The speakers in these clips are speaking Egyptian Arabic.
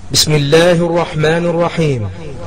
بسم الله الرحمن الرحيم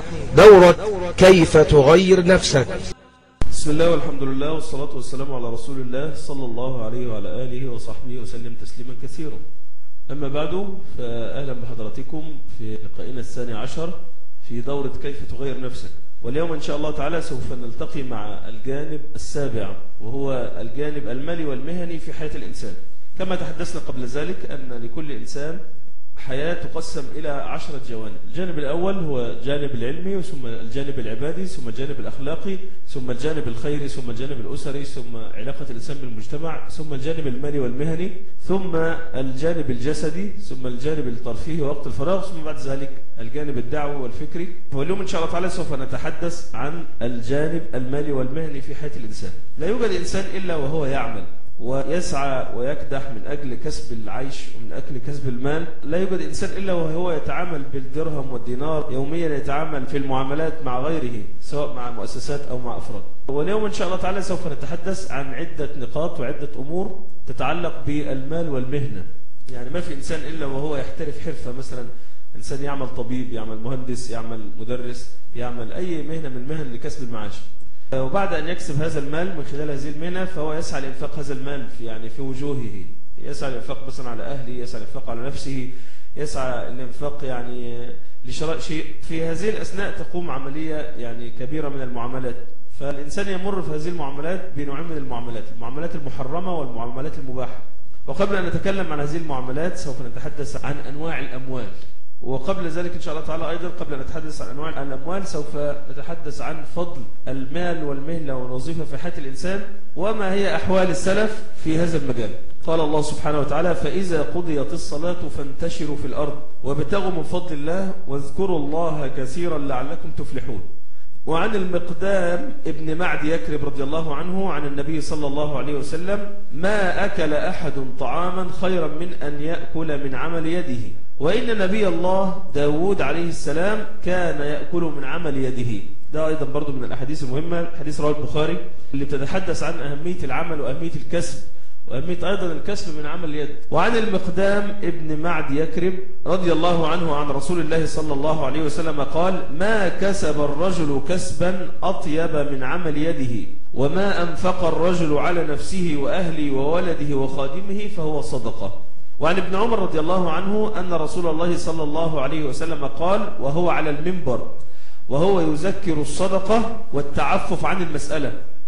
دورة كيف تغير نفسك بسم الله والحمد لله والصلاة والسلام على رسول الله صلى الله عليه وعلى آله وصحبه وسلم تسليما كثيرا أما بعد فأهلا بحضراتكم في لقائنا الثاني عشر في دورة كيف تغير نفسك واليوم إن شاء الله تعالى سوف نلتقي مع الجانب السابع وهو الجانب المالي والمهني في حياة الإنسان كما تحدثنا قبل ذلك أن لكل إنسان حياة تقسم إلى عشرة جوانب الجانب الأول هو الجانب العلمي ثم الجانب العبادي ثم الجانب الأخلاقي ثم الجانب الخيري ثم الجانب الأسري ثم علاقة الإنسان بالمجتمع ثم الجانب المالي والمهني ثم الجانب الجسدي ثم الجانب الترفيهي ووقت الفراغ ثم بعد ذلك الجانب الدعوي والفكري واليوم إن شاء الله تعالى سوف نتحدث عن الجانب المالي والمهني في حياة الإنسان لا يوجد إنسان إلا وهو يعمل ويسعى ويكدح من أجل كسب العيش ومن أجل كسب المال لا يوجد إنسان إلا وهو يتعامل بالدرهم والدينار يوميا يتعامل في المعاملات مع غيره سواء مع مؤسسات أو مع أفراد واليوم إن شاء الله تعالى سوف نتحدث عن عدة نقاط وعدة أمور تتعلق بالمال والمهنة يعني ما في إنسان إلا وهو يحترف حرفة مثلا إنسان يعمل طبيب يعمل مهندس يعمل مدرس يعمل أي مهنة من المهن لكسب المعاش وبعد أن يكسب هذا المال من خلال هذه المهنة فهو يسعى لإنفاق هذا المال في يعني في وجوهه يسعى للإنفاق مثلا على أهله يسعى للإنفاق على نفسه يسعى للإنفاق يعني لشراء شيء في هذه الأثناء تقوم عملية يعني كبيرة من المعاملات فالإنسان يمر في هذه المعاملات بنوعين من المعاملات المعاملات المحرمة والمعاملات المباحة وقبل أن نتكلم عن هذه المعاملات سوف نتحدث عن أنواع الأموال وقبل ذلك إن شاء الله تعالى أيضا قبل أن نتحدث عن أنواع الأموال سوف نتحدث عن فضل المال والمهنة والوظيفة في حياة الإنسان وما هي أحوال السلف في هذا المجال قال الله سبحانه وتعالى فإذا قضيت الصلاة فانتشروا في الأرض وابتغوا من فضل الله واذكروا الله كثيرا لعلكم تفلحون وعن المقدام ابن معد يكرب رضي الله عنه عن النبي صلى الله عليه وسلم ما أكل أحد طعاما خيرا من أن يأكل من عمل يده وإن نبي الله داود عليه السلام كان يأكل من عمل يده ده أيضا برضو من الأحاديث المهمة حديث رواه البخاري اللي بتتحدث عن أهمية العمل وأهمية الكسب وأهمية أيضا الكسب من عمل اليد وعن المقدام ابن معد يكرب رضي الله عنه عن رسول الله صلى الله عليه وسلم قال ما كسب الرجل كسبا أطيب من عمل يده وما أنفق الرجل على نفسه وأهله وولده وخادمه فهو صدقة وعن ابن عمر رضي الله عنه أن رسول الله صلى الله عليه وسلم قال وهو على المنبر وهو يذكر الصدقة والتعفف عن المسألة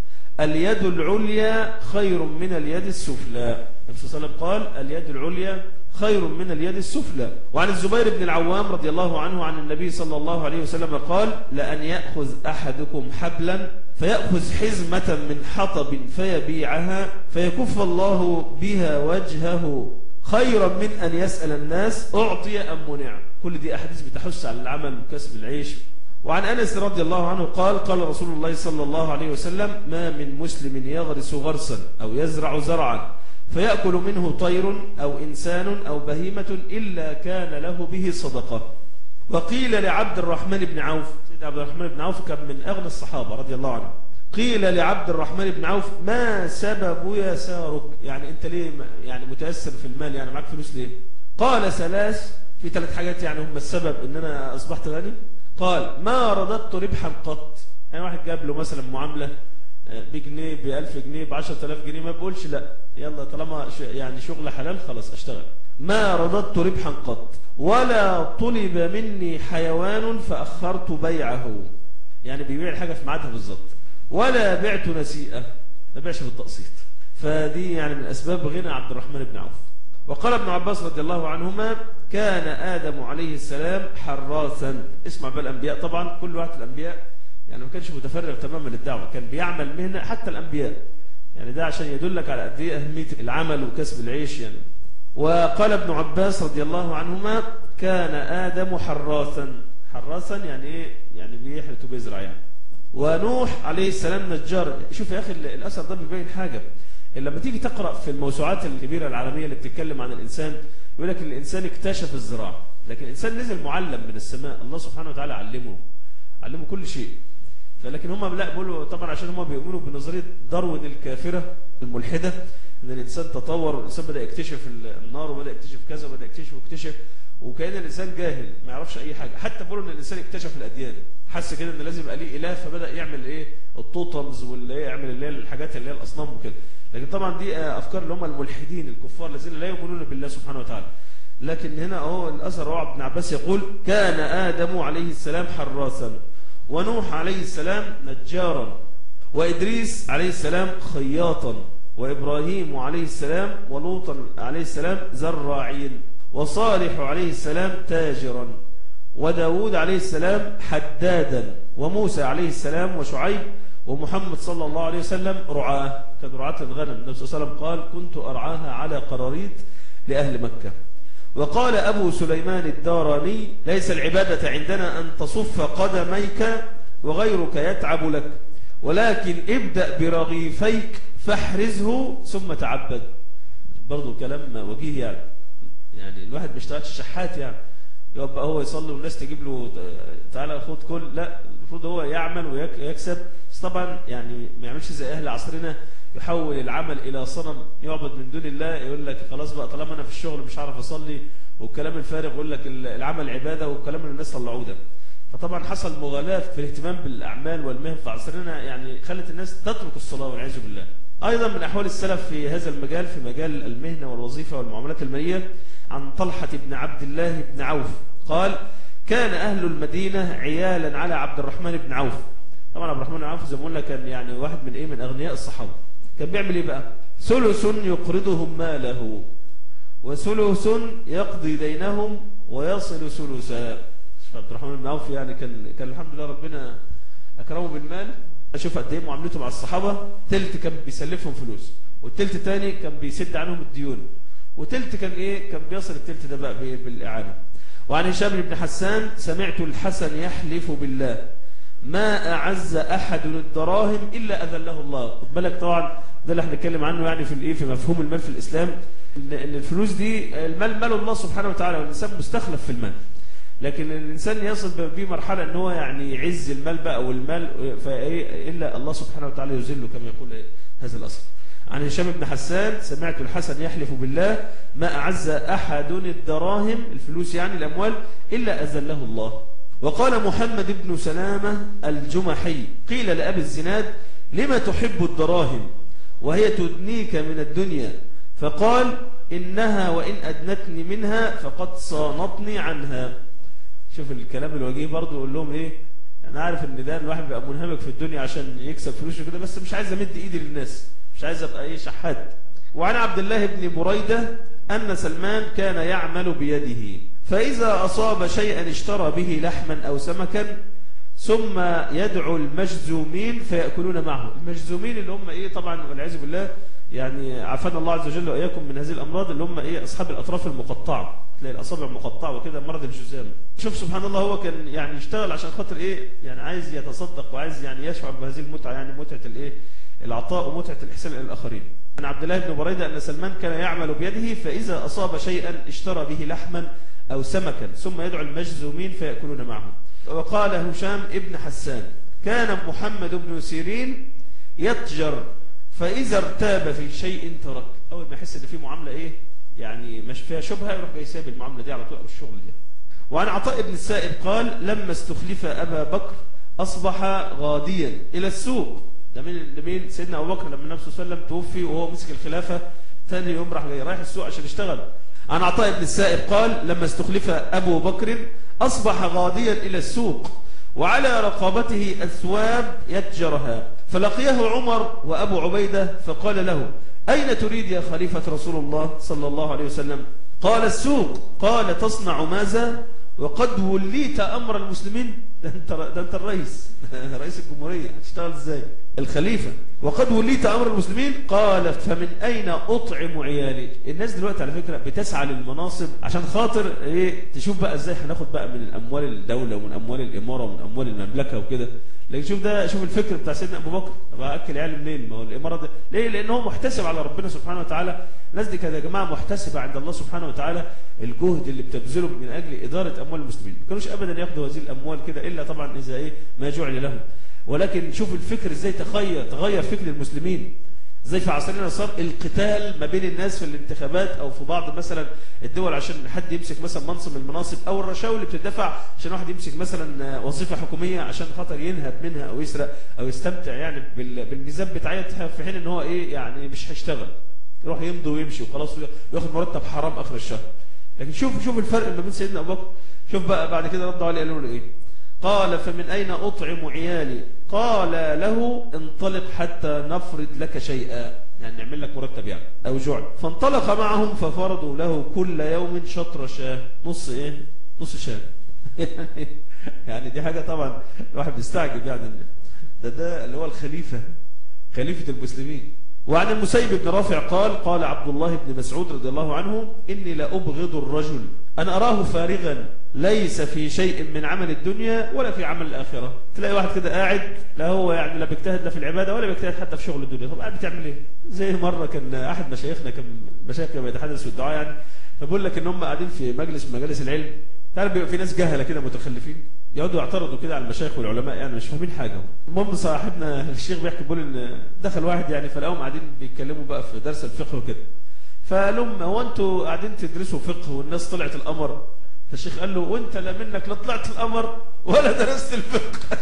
اليد العليا خير من اليد السفلى النبي صلى الله عليه وسلم قال اليد العليا خير من اليد السفلى وعن الزبير بن العوام رضي الله عنه عن النبي صلى الله عليه وسلم قال لأن يأخذ أحدكم حبلا فيأخذ حزمة من حطب فيبيعها فيكف الله بها وجهه خيرا من أن يسأل الناس أعطي أم منع كل دي أحاديث بتحث على العمل وكسب العيش وعن أنس رضي الله عنه قال قال رسول الله صلى الله عليه وسلم ما من مسلم يغرس غرسا أو يزرع زرعا فيأكل منه طير أو إنسان أو بهيمة إلا كان له به صدقة وقيل لعبد الرحمن بن عوف سيدنا عبد الرحمن بن عوف كان من أغنى الصحابة رضي الله عنه قيل لعبد الرحمن بن عوف ما سبب يسارك يعني انت ليه يعني متأثر في المال يعني معاك فلوس ليه قال ثلاث في ثلاث حاجات يعني هم السبب ان انا اصبحت غني قال ما رددت ربحا قط يعني واحد جاب له مثلا معاملة بجنيه بألف جنيه بعشرة آلاف جنيه ما بقولش لا يلا طالما يعني شغل حلال خلاص اشتغل ما رددت ربحا قط ولا طلب مني حيوان فأخرت بيعه يعني بيبيع الحاجة في ميعادها بالظبط ولا بعت نسيئة ما بيعش بالتقسيط فدي يعني من أسباب غنى عبد الرحمن بن عوف وقال ابن عباس رضي الله عنهما كان آدم عليه السلام حراثا اسمع بقى الأنبياء طبعا كل واحد الأنبياء يعني ما كانش متفرغ تماما للدعوة كان بيعمل مهنة حتى الأنبياء يعني ده عشان يدلك على قد ايه أهمية العمل وكسب العيش يعني وقال ابن عباس رضي الله عنهما كان آدم حراثا حراثا يعني ايه يعني بيحرث وبيزرع يعني ونوح عليه السلام نجار شوف يا أخي الأثر ده بيبين حاجة لما تيجي تقرأ في الموسوعات الكبيرة العالمية اللي بتتكلم عن الإنسان يقول لك الإنسان اكتشف الزراعة لكن الإنسان نزل معلم من السماء الله سبحانه وتعالى علمه علمه كل شيء فلكن هم لا بيقولوا طبعا عشان هم بيؤمنوا بنظرية داروين الكافرة الملحدة ان الانسان تطور والانسان بدا يكتشف النار وبدا يكتشف كذا وبدا يكتشف ويكتشف وكأن الإنسان جاهل ما يعرفش أي حاجة حتى بيقولوا إن الإنسان اكتشف الأديان حس كده إن لازم يبقى ليه إله فبدأ يعمل إيه التوتمز واللي إيه يعمل اللي هي الحاجات اللي هي الأصنام وكده لكن طبعا دي أفكار اللي هم الملحدين الكفار الذين لا يؤمنون بالله سبحانه وتعالى لكن هنا اهو الأثر رواه ابن عباس يقول كان آدم عليه السلام حراسا ونوح عليه السلام نجارا وإدريس عليه السلام خياطا وإبراهيم عليه السلام ولوطا عليه السلام زراعين وصالح عليه السلام تاجرا وداود عليه السلام حدادا وموسى عليه السلام وشعيب ومحمد صلى الله عليه وسلم رعاه كان رعاة الغنم النبي صلى الله عليه وسلم قال كنت أرعاها على قراريط لأهل مكة وقال أبو سليمان الداراني ليس العبادة عندنا أن تصف قدميك وغيرك يتعب لك ولكن ابدأ برغيفيك فاحرزه ثم تعبد برضو كلام وجيه يعني يعني الواحد ما اشتغلش شحات يعني يبقى هو يصلي والناس تجيب له تعالى خد كل لا المفروض هو يعمل ويكسب بس طبعا يعني ما يعملش زي اهل عصرنا يحول العمل الى صنم يعبد من دون الله يقول لك خلاص بقى طالما انا في الشغل مش هعرف اصلي والكلام الفارغ يقول لك العمل عباده والكلام اللي الناس طلعوه ده فطبعا حصل مغالاة في الاهتمام بالاعمال والمهن في عصرنا يعني خلت الناس تترك الصلاه والعياذ بالله ايضا من احوال السلف في هذا المجال في مجال المهنه والوظيفه والمعاملات الماليه عن طلحه بن عبد الله بن عوف قال كان اهل المدينه عيالا على عبد الرحمن بن عوف طبعا عبد الرحمن بن عوف زي ما قلنا كان يعني واحد من ايه من اغنياء الصحابه كان بيعمل ايه بقى ثلث يقرضهم ماله وثلث يقضي دينهم ويصل ثلثا عبد الرحمن بن عوف يعني كان كان الحمد لله ربنا اكرمه بالمال اشوف قد ايه معاملته مع الصحابه تلت كان بيسلفهم فلوس والتلت الثاني كان بيسد عنهم الديون وتلت كان ايه كان بيصل التلت ده بقى بالاعانه وعن هشام بن حسان سمعت الحسن يحلف بالله ما أعز أحد الدراهم إلا أذله الله خد بالك طبعا ده اللي احنا بنتكلم عنه يعني في الايه في مفهوم المال في الإسلام إن الفلوس دي المال مال الله سبحانه وتعالى والإنسان مستخلف في المال لكن الإنسان يصل بيه مرحلة أن هو يعني يعز المال بقى والمال فإيه إلا الله سبحانه وتعالى يذله كما يقول هذا الأصل عن هشام بن حسان سمعت الحسن يحلف بالله ما أعز أحد الدراهم الفلوس يعني الأموال إلا أذله الله وقال محمد بن سلامة الجمحي قيل لأبي الزناد لما تحب الدراهم وهي تدنيك من الدنيا فقال إنها وإن أدنتني منها فقد صانتني عنها شوف الكلام الوجيه برضو يقول لهم إيه أنا عارف إن ده الواحد بيبقى منهمك في الدنيا عشان يكسب فلوس كده بس مش عايز أمد إيدي للناس مش عايز أبقى إيه شحات وعن عبد الله بن بريدة أن سلمان كان يعمل بيده فإذا أصاب شيئا اشترى به لحما أو سمكا ثم يدعو المجزومين فيأكلون معه المجزومين اللي هم إيه طبعا والعياذ بالله يعني عافانا الله عز وجل وإياكم من هذه الأمراض اللي هم إيه أصحاب الأطراف المقطعة تلاقي الأصابع مقطعة وكده مرض الجزام شوف سبحان الله هو كان يعني يشتغل عشان خاطر إيه يعني عايز يتصدق وعايز يعني يشعر بهذه المتعة يعني متعة الإيه العطاء ومتعة الإحسان إلى الآخرين عن عبد الله بن بريدة أن سلمان كان يعمل بيده فإذا أصاب شيئا اشترى به لحما أو سمكا ثم يدعو المجزومين فيأكلون معه وقال هشام ابن حسان كان محمد بن سيرين يتجر فإذا ارتاب في شيء ترك أول ما يحس إن في معاملة إيه يعني مش فيها شبهة يروح جاي ساب المعاملة دي على طول أو الشغل دي وعن عطاء بن السائب قال لما استخلف أبا بكر أصبح غاديا إلى السوق ده مين مين سيدنا أبو بكر لما النبي صلى الله عليه وسلم توفي وهو مسك الخلافة ثاني يوم راح جاي رايح السوق عشان يشتغل عن عطاء بن السائب قال لما استخلف أبو بكر أصبح غاديا إلى السوق وعلى رقبته أثواب يتجرها فلقيه عمر وأبو عبيدة فقال له أين تريد يا خليفة رسول الله صلى الله عليه وسلم قال السوق قال تصنع ماذا وقد وليت أمر المسلمين ده انت, ده انت الرئيس رئيس الجمهورية هتشتغل ازاي الخليفة وقد وليت أمر المسلمين قال فمن أين أطعم عيالي الناس دلوقتي على فكرة بتسعى للمناصب عشان خاطر ايه تشوف بقى ازاي هناخد بقى من أموال الدولة ومن أموال الإمارة ومن أموال المملكة وكده لكن شوف ده شوف الفكر بتاع سيدنا أبو بكر طب أكل عيالي منين ما هو الإمارة ده ليه لأن هو محتسب على ربنا سبحانه وتعالى الناس دي كده يا جماعة محتسبة عند الله سبحانه وتعالى الجهد اللي بتبذله من أجل إدارة أموال المسلمين ما كانوش أبدا ياخدوا هذه الأموال كده إلا طبعا إذا إيه ما جعل لهم ولكن شوف الفكر ازاي تغير تغير فكر المسلمين زي في عصرنا صار القتال ما بين الناس في الانتخابات او في بعض مثلا الدول عشان حد يمسك مثلا منصب من المناصب او الرشاوي اللي بتدفع عشان واحد يمسك مثلا وظيفه حكوميه عشان خاطر ينهب منها او يسرق او يستمتع يعني بال- بالميزان بتاعتها في حين ان هو ايه يعني مش هيشتغل يروح يمضي ويمشي وخلاص وياخد مرتب حرام اخر الشهر لكن شوف شوف الفرق ما بين سيدنا ابو بكر شوف بقى بعد كده ردوا عليه قالوا له ايه قال فمن اين اطعم عيالي قال له انطلق حتى نفرض لك شيئا يعني نعمل لك مرتب يعني او جوع فانطلق معهم ففرضوا له كل يوم شطر شاه نص ايه نص شاه يعني يعني دي حاجه طبعا الواحد بيستعجب يعني ده ده اللي هو الخليفه خليفه المسلمين وعن المسيب بن رافع قال قال عبد الله بن مسعود رضي الله عنه إني لأبغض الرجل أن أراه فارغا ليس في شيء من عمل الدنيا ولا في عمل الآخرة تلاقي واحد كده قاعد لا هو يعني لا بيجتهد لا في العبادة ولا بيجتهد حتى في شغل الدنيا طب قاعد بتعمل ايه زي مرة كان أحد مشايخنا كان مشايخ كان بيتحدث في الدعاء يعني فبقول لك ان هم قاعدين في مجلس من مجالس العلم تعرف بيبقى في ناس جهله كده متخلفين يقعدوا يعترضوا كده على المشايخ والعلماء يعني مش فاهمين حاجه المهم صاحبنا الشيخ بيحكي بيقول ان دخل واحد يعني فلقاهم قاعدين بيتكلموا بقى في درس الفقه وكده فقال لهم هو انتوا قاعدين تدرسوا فقه والناس طلعت القمر فالشيخ قال له وانت لا منك لا طلعت القمر ولا درست الفقه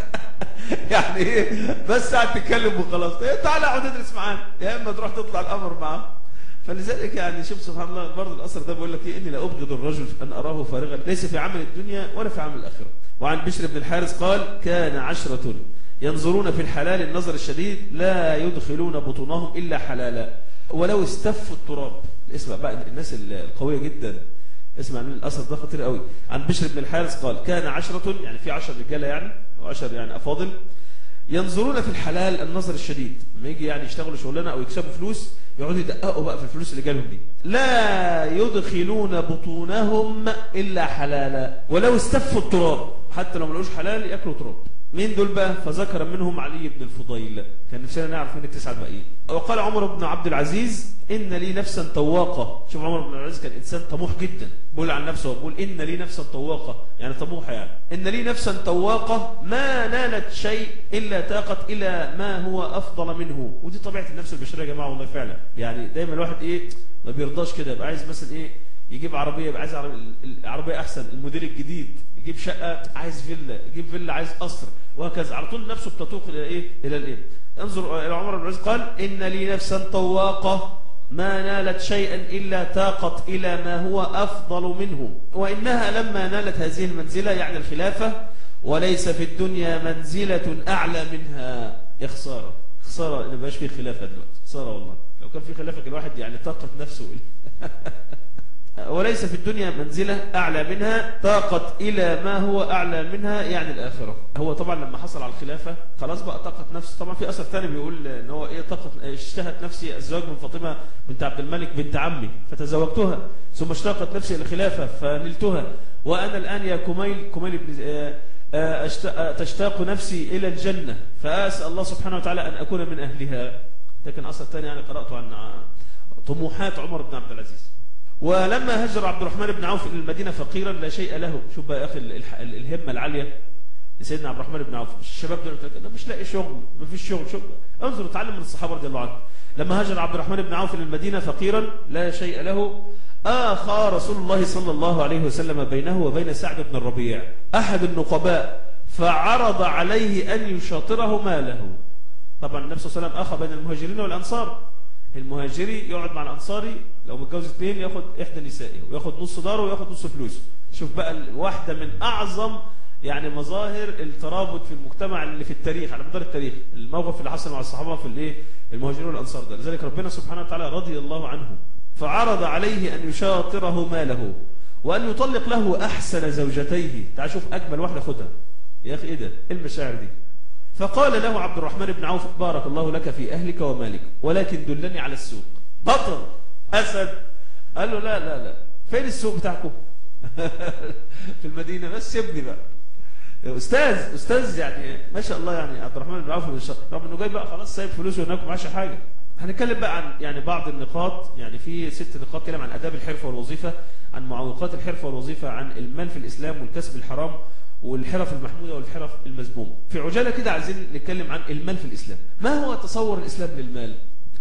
يعني ايه بس قاعد تتكلم وخلاص إيه تعالى اقعد ادرس معانا يا اما تروح تطلع القمر معاه فلذلك يعني شوف سبحان الله برضه الاثر ده بيقول لك ايه اني لا ابغض الرجل ان اراه فارغا ليس في عمل الدنيا ولا في عمل الاخره وعن بشر بن الحارث قال كان عشرة ينظرون في الحلال النظر الشديد لا يدخلون بطونهم الا حلالا ولو استفوا التراب اسمع بقى الناس القويه جدا اسمع من الاثر ده خطير قوي عن بشر بن الحارث قال كان عشرة يعني في عشر رجاله يعني او عشر يعني افاضل ينظرون في الحلال النظر الشديد لما يجي يعني يشتغلوا شغلانه او يكسبوا فلوس يقعدوا يدققوا بقى في الفلوس اللي جالهم دي لا يدخلون بطونهم الا حلالا ولو استفوا التراب حتى لو ما لقوش حلال ياكلوا تراب مين دول بقى فذكر منهم علي بن الفضيل كان نفسنا نعرف مين التسعه الباقيين وقال عمر بن عبد العزيز ان لي نفسا طواقه شوف عمر بن عبد العزيز كان انسان طموح جدا بيقول عن نفسه بيقول ان لي نفسا طواقه يعني طموحه يعني ان لي نفسا طواقه ما نالت شيء الا تاقت الى ما هو افضل منه ودي طبيعه النفس البشريه يا جماعه والله فعلا يعني دايما الواحد ايه ما بيرضاش كده يبقى عايز مثلا ايه يجيب عربيه يبقى عايز عربيه احسن الموديل الجديد يجيب شقه عايز فيلا يجيب فيلا عايز قصر وهكذا على طول نفسه بتتوق الى ايه الى الايه انظر الى عمر بن العزيز قال ان لي نفسا طواقه ما نالت شيئا الا تاقت الى ما هو افضل منه وانها لما نالت هذه المنزله يعني الخلافه وليس في الدنيا منزله اعلى منها يا خساره خساره ان ما بقاش في خلافه دلوقتي خساره والله لو كان في خلافه كان الواحد يعني طاقت نفسه وليس في الدنيا منزلة أعلى منها طاقت إلى ما هو أعلى منها يعني الآخرة هو طبعا لما حصل على الخلافة خلاص بقى طاقت نفسه طبعا في أثر ثاني بيقول إن هو إيه طاقت اشتهت نفسي الزواج من فاطمة بنت عبد الملك بنت عمي فتزوجتها ثم اشتاقت نفسي إلى الخلافة فنلتها وأنا الآن يا كميل كميل بن تشتاق نفسي إلى الجنة فأسأل الله سبحانه وتعالى أن أكون من أهلها ده كان أثر ثاني يعني قرأته عن طموحات عمر بن عبد العزيز ولما هجر عبد الرحمن بن عوف الى المدينه فقيرا لا شيء له شوف بقى يا اخي الهمه العاليه لسيدنا عبد الرحمن بن عوف الشباب دول انا مش لاقي شغل ما فيش شغل شوف انظر اتعلم من الصحابه رضي الله عنهم لما هاجر عبد الرحمن بن عوف الى المدينه فقيرا لا شيء له آخى رسول الله صلى الله عليه وسلم بينه وبين سعد بن الربيع أحد النقباء فعرض عليه أن يشاطره ماله طبعا النبي صلى الله عليه وسلم أخى بين المهاجرين والأنصار المهاجري يقعد مع الأنصاري لو متجوز اثنين ياخد إحدى نسائه وياخد نص داره وياخد نص فلوسه شوف بقى واحدة من أعظم يعني مظاهر الترابط في المجتمع اللي في التاريخ على مدار التاريخ الموقف اللي حصل مع الصحابة في الايه المهاجرين والأنصار ده لذلك ربنا سبحانه وتعالى رضي الله عنه فعرض عليه أن يشاطره ماله وأن يطلق له أحسن زوجتيه تعال شوف أجمل واحدة خدها يا أخي إيه ده إيه المشاعر دي فقال له عبد الرحمن بن عوف بارك الله لك في أهلك ومالك ولكن دلني على السوق بطل أسد قال له لا لا لا فين السوق بتاعكم في المدينة بس سيبني بقى استاذ استاذ يعني ما شاء الله يعني عبد الرحمن بن عوف رغم انه جاي بقى خلاص سايب فلوسه هناك ومعاش حاجه هنتكلم بقى عن يعني بعض النقاط يعني في ست نقاط كلام عن اداب الحرفه والوظيفه عن معوقات الحرفه والوظيفه عن المال في الاسلام والكسب الحرام والحرف المحموده والحرف المذمومه في عجاله كده عايزين نتكلم عن المال في الاسلام ما هو تصور الاسلام للمال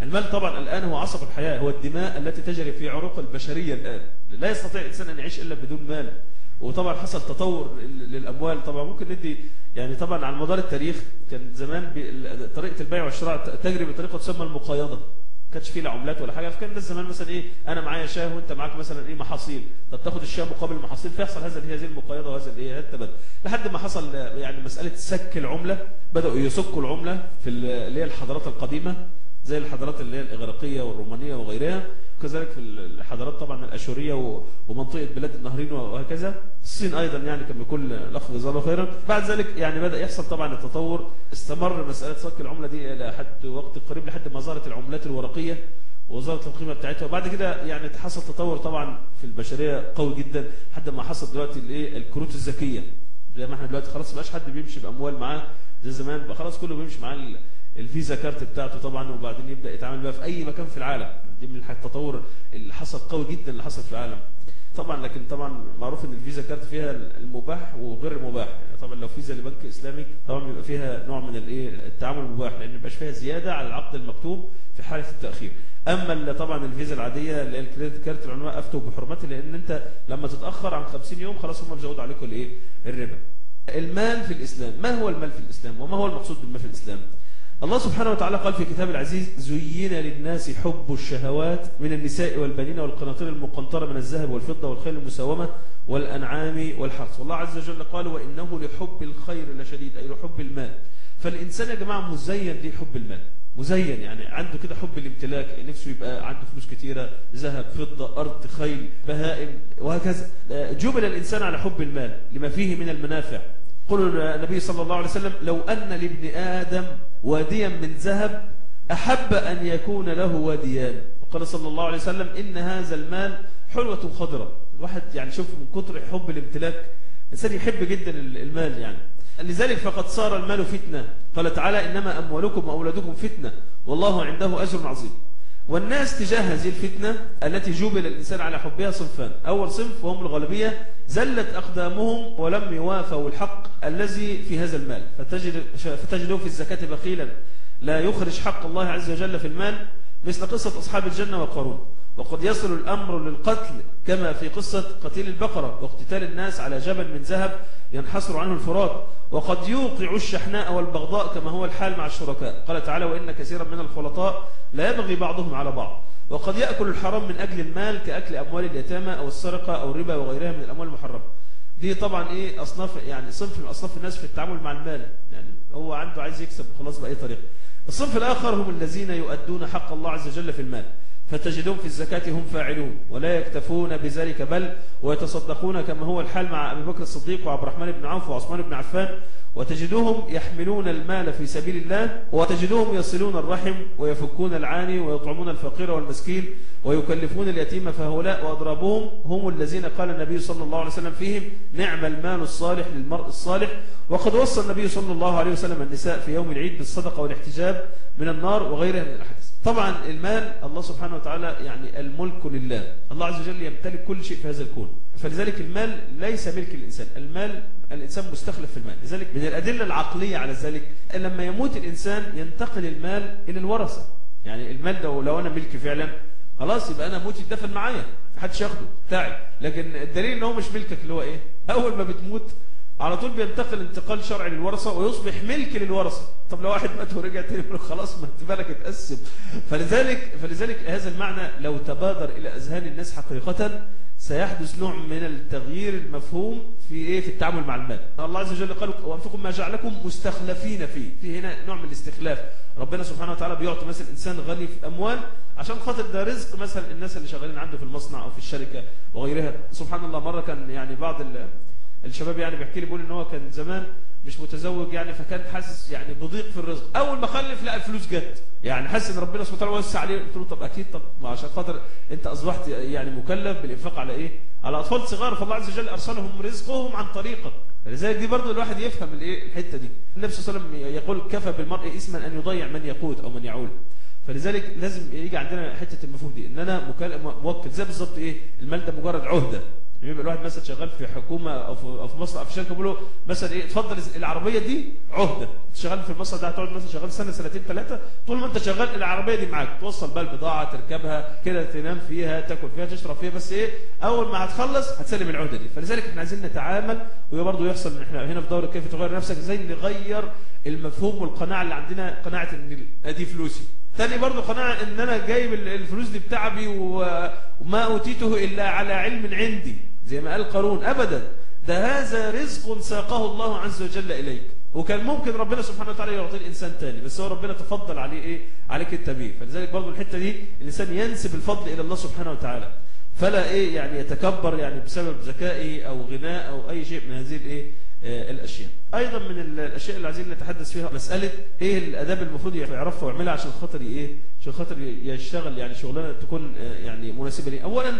المال طبعا الآن هو عصب الحياة هو الدماء التي تجري في عروق البشرية الآن لا يستطيع الإنسان أن يعيش إلا بدون مال وطبعا حصل تطور للأموال طبعا ممكن ندي يعني طبعا على مدار التاريخ كان زمان طريقة البيع والشراء تجري بطريقة تسمى المقايضة كانش فيه لا عملات ولا حاجه فكان الناس زمان مثلا ايه انا معايا شاه وانت معاك مثلا ايه محاصيل طب تاخد الشاه مقابل المحاصيل فيحصل هذا هذه المقايضه وهذا الايه هذا التبادل لحد ما حصل يعني مساله سك العمله بداوا يسكوا العمله في اللي هي الحضارات القديمه زي الحضارات اللي هي الاغريقيه والرومانيه وغيرها كذلك في الحضارات طبعا الاشوريه ومنطقه بلاد النهرين وهكذا الصين ايضا يعني كان بكل الاخ جزاه الله خيرا بعد ذلك يعني بدا يحصل طبعا التطور استمر مساله صك العمله دي الى حد وقت قريب لحد ما ظهرت العملات الورقيه وظهرت القيمه بتاعتها وبعد كده يعني حصل تطور طبعا في البشريه قوي جدا لحد ما حصل دلوقتي الايه الكروت الذكيه زي ما احنا دلوقتي خلاص ما بقاش حد بيمشي باموال معاه زي زمان بقى خلاص كله بيمشي معاه الفيزا كارت بتاعته طبعا وبعدين يبدا يتعامل بقى في اي مكان في العالم دي من التطور اللي حصل قوي جدا اللي حصل في العالم طبعا لكن طبعا معروف ان الفيزا كارت فيها المباح وغير المباح يعني طبعا لو فيزا لبنك اسلامي طبعا بيبقى فيها نوع من الايه التعامل المباح لان ما بيبقاش فيها زياده على العقد المكتوب في حاله التاخير اما طبعا الفيزا العاديه اللي هي الكريدت كارت العلماء افتوا بحرمتها لان انت لما تتاخر عن 50 يوم خلاص هم بيزودوا عليكم الايه الربا المال في الاسلام ما هو المال في الاسلام وما هو المقصود بالمال في الاسلام الله سبحانه وتعالى قال في كتاب العزيز زين للناس حب الشهوات من النساء والبنين والقناطير المقنطرة من الذهب والفضة والخيل المسومة والأنعام والحرث والله عز وجل قال وإنه لحب الخير لشديد أي لحب المال فالإنسان يا جماعة مزين لحب المال مزين يعني عنده كده حب الامتلاك نفسه يبقى عنده فلوس كتيرة ذهب فضة أرض خيل بهائم وهكذا جبل الإنسان على حب المال لما فيه من المنافع قل النبي صلى الله عليه وسلم لو أن لابن آدم واديا من ذهب أحب أن يكون له واديان وقال صلى الله عليه وسلم إن هذا المال حلوة خضرة الواحد يعني شوف من كتر حب الامتلاك الإنسان يحب جدا المال يعني لذلك فقد صار المال فتنة قال تعالى إنما أموالكم وأولادكم فتنة والله عنده أجر عظيم والناس تجاه هذه الفتنة التي جبل الإنسان على حبها صنفان أول صنف وهم الغالبية زلت أقدامهم ولم يوافوا الحق الذي في هذا المال فتجد فتجده في الزكاة بخيلا لا يخرج حق الله عز وجل في المال مثل قصة أصحاب الجنة وقارون وقد يصل الأمر للقتل كما في قصة قتيل البقرة واقتتال الناس على جبل من ذهب ينحصر عنه الفرات وقد يوقع الشحناء والبغضاء كما هو الحال مع الشركاء قال تعالى وإن كثيرا من الخلطاء لا يبغي بعضهم على بعض وقد يأكل الحرام من أجل المال كأكل أموال اليتامى أو السرقة أو الربا وغيرها من الأموال المحرمة دي طبعا ايه اصناف يعني صنف من اصناف الناس في التعامل مع المال يعني هو عنده عايز يكسب خلاص باي طريقه الصنف الاخر هم الذين يؤدون حق الله عز وجل في المال فتجدون في الزكاة هم فاعلون ولا يكتفون بذلك بل ويتصدقون كما هو الحال مع أبي بكر الصديق وعبد الرحمن بن عوف وعثمان بن عفان وتجدهم يحملون المال في سبيل الله وتجدهم يصلون الرحم ويفكون العاني ويطعمون الفقير والمسكين ويكلفون اليتيم فهؤلاء وأضرابهم هم الذين قال النبي صلى الله عليه وسلم فيهم نعم المال الصالح للمرء الصالح وقد وصى النبي صلى الله عليه وسلم النساء في يوم العيد بالصدقة والاحتجاب من النار وغيرها من الأحاديث طبعا المال الله سبحانه وتعالى يعني الملك لله الله عز وجل يمتلك كل شيء في هذا الكون فلذلك المال ليس ملك الإنسان المال الإنسان مستخلف في المال لذلك من الأدلة العقلية على ذلك لما يموت الإنسان ينتقل المال إلى الورثة يعني المال ده لو أنا ملكي فعلا خلاص يبقى أنا موت يدفن معايا محدش ياخده بتاعي لكن الدليل ان هو مش ملكك اللي هو ايه اول ما بتموت على طول بينتقل انتقال شرعي للورثه ويصبح ملك للورثه طب لو واحد مات ورجع تاني يقول خلاص ما انت بالك اتقسم فلذلك فلذلك هذا المعنى لو تبادر الى اذهان الناس حقيقه سيحدث نوع من التغيير المفهوم في ايه في التعامل مع المال الله عز وجل قال وانفقوا ما جعلكم مستخلفين فيه في هنا نوع من الاستخلاف ربنا سبحانه وتعالى بيعطي مثلا انسان غني في اموال عشان خاطر ده رزق مثلا الناس اللي شغالين عنده في المصنع او في الشركه وغيرها سبحان الله مره كان يعني بعض الشباب يعني بيحكي لي بيقول ان هو كان زمان مش متزوج يعني فكان حاسس يعني بضيق في الرزق اول ما خلف لقى الفلوس جت يعني حاسس ان ربنا سبحانه وتعالى وسع عليه قلت له طب اكيد طب ما عشان خاطر انت اصبحت يعني مكلف بالانفاق على ايه على اطفال صغار فالله عز وجل ارسلهم رزقهم عن طريقك لذلك دي برضه الواحد يفهم الايه الحته دي النبي صلى الله عليه وسلم يقول كفى بالمرء اسما ان يضيع من يقود او من يعول فلذلك لازم يجي عندنا حته المفهوم دي ان انا موكل زي بالظبط ايه المال ده مجرد عهده يعني يبقى الواحد مثلا شغال في حكومه او في, أو في مصنع او في شركه بيقول له مثلا ايه اتفضل العربيه دي عهده شغال في المصنع ده هتقعد مثلا شغال سنه سنتين ثلاثه طول ما انت شغال العربيه دي معاك توصل بقى البضاعه تركبها كده تنام فيها تاكل فيها تشرب فيها بس ايه اول ما هتخلص هتسلم العهده دي فلذلك احنا عايزين نتعامل وهي برضه يحصل ان احنا هنا في دوره كيف تغير نفسك ازاي نغير المفهوم والقناعه اللي عندنا قناعه ان ادي فلوسي تاني برضه قناعه ان انا جايب الفلوس دي بتعبي وما اوتيته الا على علم عندي زي ما قال قارون ابدا ده هذا رزق ساقه الله عز وجل اليك وكان ممكن ربنا سبحانه وتعالى يعطيه الانسان تاني بس هو ربنا تفضل عليه ايه عليك انت بيه فلذلك برضه الحته دي الانسان ينسب الفضل الى الله سبحانه وتعالى فلا ايه يعني يتكبر يعني بسبب ذكائه او غناء او اي شيء من هذه الايه آه الاشياء ايضا من الاشياء اللي عايزين نتحدث فيها مساله ايه الاداب المفروض يعرفها ويعملها عشان خاطر ايه عشان خاطر يشتغل يعني شغلانه تكون آه يعني مناسبه ليه اولا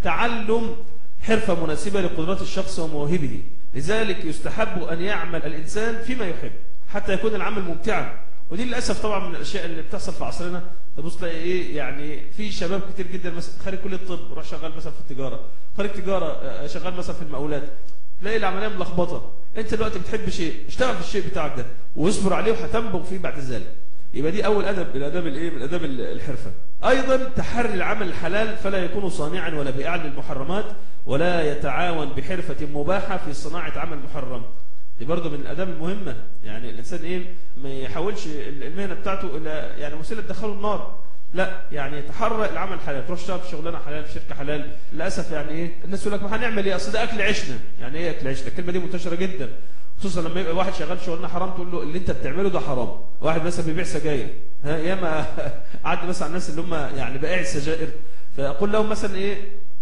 تعلم حرفه مناسبه لقدرات الشخص ومواهبه لذلك يستحب ان يعمل الانسان فيما يحب حتى يكون العمل ممتعا ودي للاسف طبعا من الاشياء اللي بتحصل في عصرنا تبص تلاقي ايه يعني في شباب كتير جدا مثلا خارج كليه الطب يروح شغال مثلا في التجاره خارج تجاره شغال مثلا في المقاولات تلاقي العمليه ملخبطه انت دلوقتي بتحب شيء اشتغل في الشيء بتاعك ده واصبر عليه وهتنبغ فيه بعد ذلك يبقى دي اول ادب من الاداب الايه من اداب الحرفه ايضا تحري العمل الحلال فلا يكون صانعا ولا بائعا للمحرمات ولا يتعاون بحرفه مباحه في صناعه عمل محرم دي برضه من الاداب المهمه يعني الانسان ايه ما يحاولش المهنه بتاعته الى يعني وسيله تدخله النار لا يعني يتحرى العمل حلال تروح تشتغل في شغلانه حلال في شركه حلال للاسف يعني ايه الناس يقول لك ما هنعمل ايه اصل ده اكل عيشنا يعني ايه اكل عيشنا الكلمه دي منتشره جدا خصوصا لما يبقى واحد شغال في شغلانه حرام تقول له اللي انت بتعمله ده حرام واحد مثلا بيبيع سجاير ها ياما قعدت مثلا على الناس اللي هم يعني بائع السجائر فاقول لهم مثلا ايه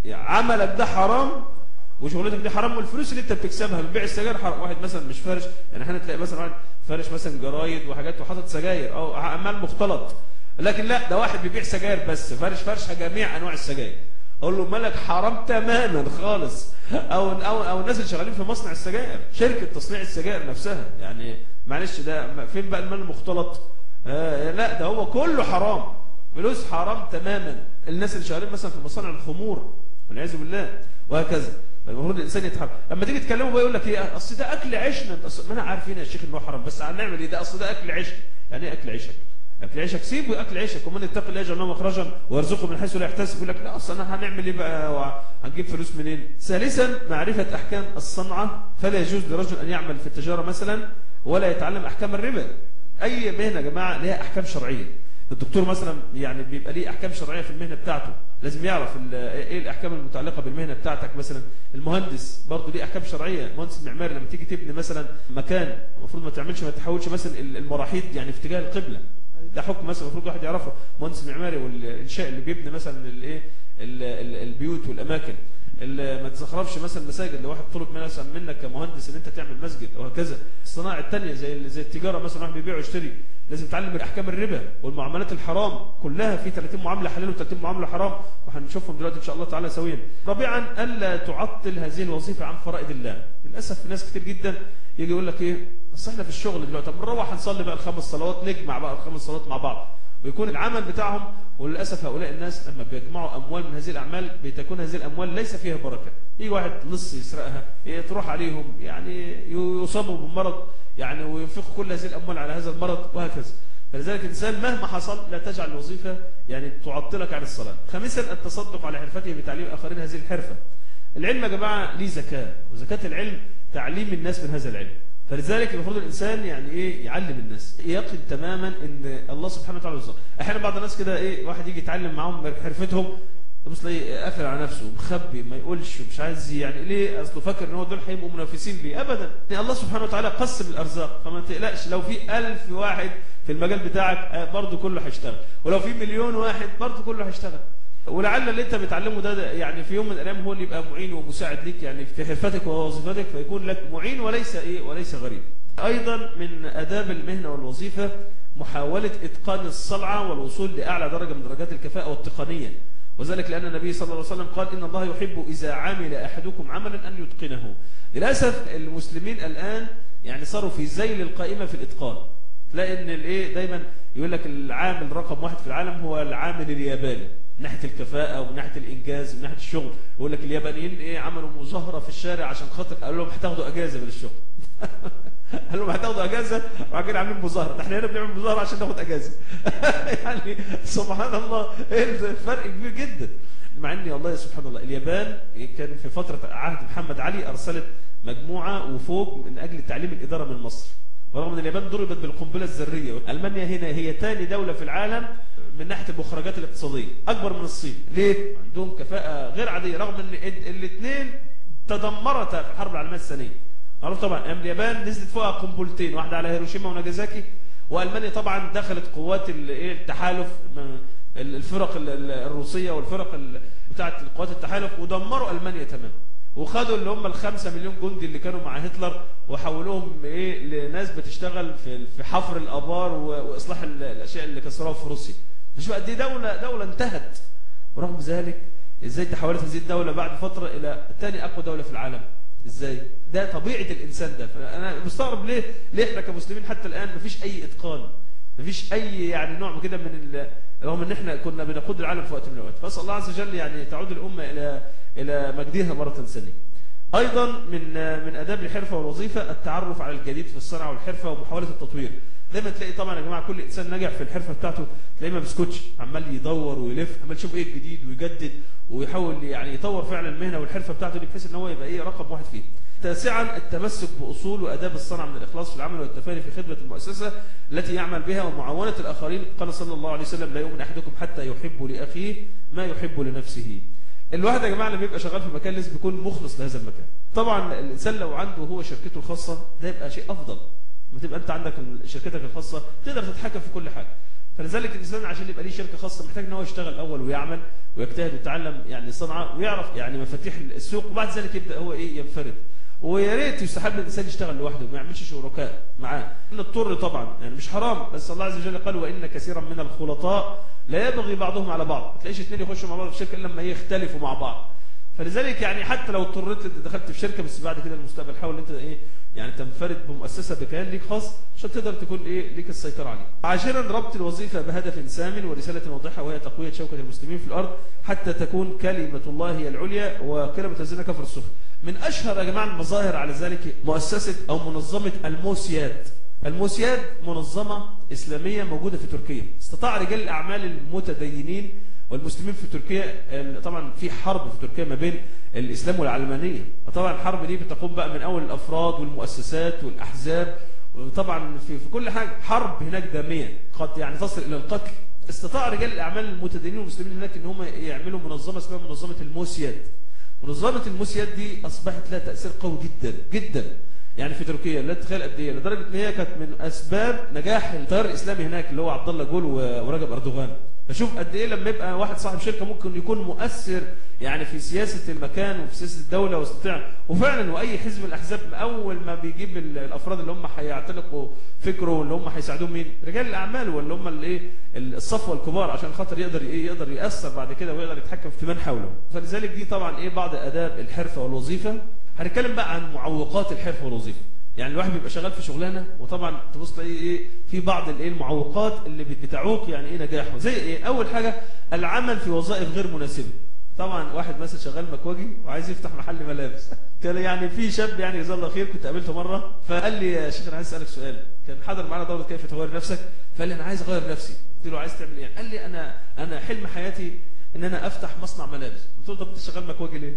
عملك ده حرام وشغلتك دي حرام والفلوس اللي انت بتكسبها من بيع السجاير حرام واحد مثلا مش فارش يعني احنا تلاقي مثلا واحد فارش مثلا جرايد وحاجات وحاطط سجاير او اعمال مختلط لكن لا ده واحد بيبيع سجاير بس فارش فرشه جميع انواع السجاير اقول له مالك حرام تماما خالص او او او الناس اللي شغالين في مصنع السجاير شركه تصنيع السجاير نفسها يعني معلش ده فين بقى المال المختلط آه لا ده هو كله حرام فلوس حرام تماما الناس اللي شغالين مثلا في مصانع الخمور والعياذ بالله وهكذا المفروض الانسان يتحرك لما تيجي تكلمه بقى يقول لك ايه اصل ده اكل عيشنا أصل ما انا عارفين يا شيخ انه حرام بس هنعمل ايه ده اصل ده اكل عيشنا يعني ايه اكل عيشك اكل عيشك سيبه اكل عيشك ومن يتقي الله يجعل له مخرجا ويرزقه من حيث لا يحتسب يقول لك لا اصل انا هنعمل ايه بقى هنجيب فلوس منين ثالثا معرفه احكام الصنعه فلا يجوز لرجل ان يعمل في التجاره مثلا ولا يتعلم احكام الربا اي مهنه يا جماعه ليها احكام شرعيه الدكتور مثلا يعني بيبقى ليه احكام شرعيه في المهنه بتاعته لازم يعرف ايه الاحكام المتعلقه بالمهنه بتاعتك مثلا المهندس برضه ليه احكام شرعيه المهندس المعماري لما تيجي تبني مثلا مكان المفروض ما تعملش ما تحولش مثلا المراحيض يعني في اتجاه القبله ده حكم مثلا المفروض واحد يعرفه مهندس المعماري والانشاء اللي بيبني مثلا الايه البيوت والاماكن اللي ما تزخرفش مثلا مساجد لو واحد طلب مثلا منك كمهندس ان انت تعمل مسجد او هكذا الصناعه الثانيه زي زي التجاره مثلا واحد بيبيع ويشتري لازم تتعلم احكام الربا والمعاملات الحرام كلها في 30 معامله حلال و30 معامله حرام وهنشوفهم دلوقتي ان شاء الله تعالى سويا رابعا الا تعطل هذه الوظيفه عن فرائض الله للاسف في ناس كتير جدا يجي يقول لك ايه اصل احنا في الشغل دلوقتي طب نروح هنصلي بقى الخمس صلوات نجمع بقى الخمس صلوات مع بعض ويكون العمل بتاعهم وللاسف هؤلاء الناس لما بيجمعوا اموال من هذه الاعمال بتكون هذه الاموال ليس فيها بركه يجي واحد لص يسرقها تروح عليهم يعني يصابوا بمرض يعني وينفقوا كل هذه الاموال على هذا المرض وهكذا فلذلك الانسان مهما حصل لا تجعل الوظيفه يعني تعطلك عن الصلاه خامسا التصدق على حرفته بتعليم الاخرين هذه الحرفه العلم يا جماعه ليه زكاه وزكاه العلم تعليم الناس من هذا العلم فلذلك المفروض الانسان يعني ايه يعلم الناس يقن تماما ان الله سبحانه وتعالى رزق احيانا بعض الناس كده ايه واحد يجي يتعلم معاهم حرفتهم تبص تلاقيه قافل على نفسه مخبي ما يقولش ومش عايز يعني ليه اصله فاكر ان هو دول هيبقوا منافسين ليه ابدا يعني الله سبحانه وتعالى قسم الارزاق فما تقلقش لو في ألف واحد في المجال بتاعك برضه كله هيشتغل ولو في مليون واحد برضه كله هيشتغل ولعل اللي انت بتعلمه ده يعني في يوم من الايام هو اللي يبقى معين ومساعد ليك يعني في حرفتك ووظيفتك فيكون لك معين وليس ايه وليس غريب ايضا من اداب المهنه والوظيفه محاوله اتقان الصنعه والوصول لاعلى درجه من درجات الكفاءه والتقنيه وذلك لان النبي صلى الله عليه وسلم قال ان الله يحب اذا عمل احدكم عملا ان يتقنه للاسف المسلمين الان يعني صاروا في ذيل القائمه في الاتقان تلاقي ان الايه دايما يقول لك العامل رقم واحد في العالم هو العامل الياباني من ناحيه الكفاءه ومن ناحيه الانجاز ومن ناحيه الشغل يقول لك اليابانيين ايه عملوا مظاهره في الشارع عشان خاطر قالوا لهم هتاخدوا اجازه من الشغل قال لهم هتاخدوا اجازه وبعد كده عاملين مظاهره ده احنا هنا بنعمل مظاهره عشان ناخد اجازه يعني سبحان الله ايه الفرق كبير جدا مع ان والله سبحان الله اليابان كان في فتره عهد محمد علي ارسلت مجموعه وفوق من اجل تعليم الاداره من مصر ورغم ان اليابان ضربت بالقنبله الذريه المانيا هنا هي ثاني دوله في العالم من ناحيه المخرجات الاقتصاديه اكبر من الصين ليه عندهم كفاءه غير عاديه رغم ان الاثنين تدمرتا في الحرب العالميه الثانيه معروف طبعا اليابان نزلت فوقها قنبلتين واحده على هيروشيما وناجازاكي والمانيا طبعا دخلت قوات التحالف الفرق الروسيه والفرق بتاعه قوات التحالف ودمروا المانيا تماما وخدوا اللي هم الخمسة مليون جندي اللي كانوا مع هتلر وحولوهم ايه لناس بتشتغل في في حفر الابار واصلاح الاشياء اللي كسروها في روسيا مش قد ايه دوله دوله انتهت ورغم ذلك ازاي تحولت هذه الدوله بعد فتره الى ثاني اقوى دوله في العالم ازاي ده طبيعه الانسان ده فانا مستغرب ليه ليه احنا كمسلمين حتى الان مفيش اي اتقان مفيش اي يعني نوع كده من رغم ان احنا كنا بنقود العالم في وقت من الاوقات فاسال الله عز وجل يعني تعود الامه الى الى مجدها مره ثانيه ايضا من من اداب الحرفه والوظيفه التعرف على الجديد في الصنعه والحرفه ومحاوله التطوير دايما تلاقي طبعا يا جماعه كل انسان ناجح في الحرفه بتاعته تلاقيه ما بيسكتش عمال يدور ويلف عمال يشوف ايه الجديد ويجدد ويحاول يعني يطور فعلا المهنه والحرفه بتاعته دي بحيث ان هو يبقى ايه رقم واحد فيه تاسعا التمسك باصول واداب الصنعه من الاخلاص في العمل والتفاني في خدمه المؤسسه التي يعمل بها ومعاونه الاخرين قال صلى الله عليه وسلم لا يؤمن احدكم حتى يحب لاخيه ما يحب لنفسه الواحد يا جماعه لما بيبقى شغال في مكان لازم يكون مخلص لهذا المكان طبعا الانسان لو عنده هو شركته الخاصه ده يبقى شيء افضل لما تبقى انت عندك شركتك الخاصه تقدر تتحكم في كل حاجه فلذلك الانسان عشان يبقى ليه شركه خاصه محتاج ان هو يشتغل اول ويعمل ويجتهد ويتعلم يعني صنعه ويعرف يعني مفاتيح السوق وبعد ذلك يبدا هو ايه ينفرد ويا ريت يستحب الانسان يشتغل لوحده ما يعملش شركاء معاه اضطر طبعا يعني مش حرام بس الله عز وجل قال وان كثيرا من الخلطاء لا يبغي بعضهم على بعض ما تلاقيش اثنين يخشوا مع بعض في شركه الا لما يختلفوا مع بعض فلذلك يعني حتى لو اضطريت دخلت في شركه بس بعد كده المستقبل حاول انت ايه يعني تنفرد بمؤسسه بكيان ليك خاص عشان تقدر تكون ايه ليك السيطره عليه. عاشرا ربط الوظيفه بهدف سام ورساله واضحه وهي تقويه شوكه المسلمين في الارض حتى تكون كلمه الله هي العليا وكلمه الذين كفروا السفلى. من اشهر يا جماعه المظاهر على ذلك مؤسسه او منظمه الموسياد. الموسياد منظمه اسلاميه موجوده في تركيا. استطاع رجال الاعمال المتدينين والمسلمين في تركيا طبعا في حرب في تركيا ما بين الاسلام والعلمانيه طبعا الحرب دي بتقوم بقى من اول الافراد والمؤسسات والاحزاب وطبعا في, في كل حاجه حرب هناك داميه قد يعني تصل الى القتل استطاع رجال الاعمال المتدينين والمسلمين هناك ان هم يعملوا منظمه اسمها منظمه الموسياد منظمه الموسياد دي اصبحت لها تاثير قوي جدا جدا يعني في تركيا لا تتخيل قد ايه لدرجه ان هي كانت من اسباب نجاح التيار الاسلامي هناك اللي هو عبد الله جول ورجب اردوغان فشوف قد ايه لما يبقى واحد صاحب شركه ممكن يكون مؤثر يعني في سياسه المكان وفي سياسه الدوله واستطاع وفعلا واي حزب من الاحزاب اول ما بيجيب الافراد اللي هم هيعتنقوا فكره واللي هم هيساعدوه مين؟ رجال الاعمال واللي هم الايه الصفوه الكبار عشان خاطر يقدر ايه يقدر ياثر بعد كده ويقدر يتحكم في من حوله فلذلك دي طبعا ايه بعض اداب الحرفه والوظيفه هنتكلم بقى عن معوقات الحرفه والوظيفه يعني الواحد بيبقى شغال في شغلانه وطبعا تبص تلاقي ايه في بعض الايه المعوقات اللي بتعوق يعني ايه نجاحه زي ايه اول حاجه العمل في وظائف غير مناسبه طبعا واحد مثلا شغال مكواجي وعايز يفتح محل ملابس كان يعني في شاب يعني جزاه الله خير كنت قابلته مره فقال لي يا شيخ انا عايز اسالك سؤال كان حضر معانا دوره كيف تغير نفسك فقال لي انا عايز اغير نفسي قلت له عايز تعمل ايه قال لي انا انا حلم حياتي ان انا افتح مصنع ملابس قلت له طب انت شغال مكواجي ليه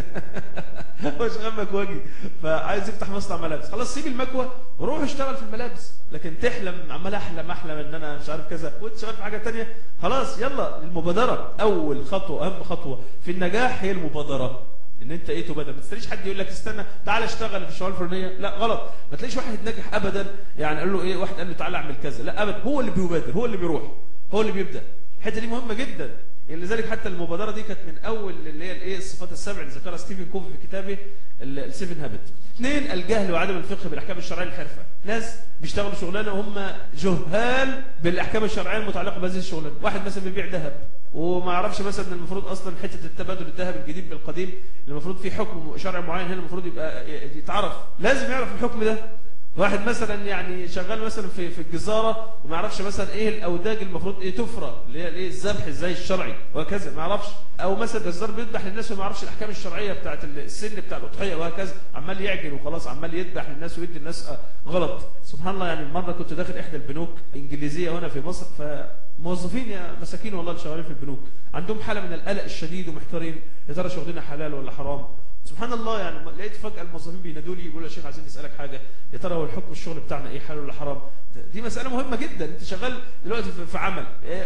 هو شغال مكواجي فعايز يفتح مصنع ملابس خلاص سيب المكوى وروح اشتغل في الملابس لكن تحلم عمال احلم احلم ان انا مش عارف كذا وانت شغال في حاجه ثانيه خلاص يلا المبادره اول خطوه اهم خطوه في النجاح هي المبادره ان انت ايه تبادر ما تستنيش حد يقول لك استنى تعالى اشتغل في الشغلانه الفلانيه لا غلط ما تلاقيش واحد يتنجح ابدا يعني قال له ايه واحد قال له تعالى اعمل كذا لا ابدا هو اللي بيبادر هو اللي بيروح هو اللي بيبدا الحته دي مهمه جدا لذلك حتى المبادره دي كانت من اول اللي هي الايه الصفات السبع اللي ذكرها ستيفن كوفي في كتابه السيفن هابت. اثنين الجهل وعدم الفقه بالاحكام الشرعيه للحرفه. ناس بيشتغلوا شغلانه وهم جهال بالاحكام الشرعيه المتعلقه بهذه الشغلانه. واحد مثلا بيبيع ذهب وما يعرفش مثلا ان المفروض اصلا حته التبادل الذهب الجديد بالقديم المفروض في حكم شرعي معين هنا المفروض يبقى يتعرف. لازم يعرف الحكم ده واحد مثلا يعني شغال مثلا في في الجزاره وما يعرفش مثلا ايه الاوداج المفروض ايه تفرى اللي هي الايه الذبح ازاي الشرعي وهكذا ما يعرفش او مثلا جزار بيذبح للناس وما يعرفش الاحكام الشرعيه بتاعه السن بتاع الاضحيه وهكذا عمال يعجل وخلاص عمال يذبح للناس ويدي الناس غلط سبحان الله يعني مره كنت داخل احدى البنوك انجليزيه هنا في مصر فموظفين يا مساكين والله اللي شغالين في البنوك عندهم حاله من القلق الشديد ومحتارين يا ترى شغلنا حلال ولا حرام سبحان الله يعني لقيت فجأة الموظفين بينادوا لي يقولوا يا شيخ عايزين نسألك حاجة يا ترى هو الحكم الشغل بتاعنا ايه حلال ولا حرام دي مسألة مهمة جدا انت شغال دلوقتي في عمل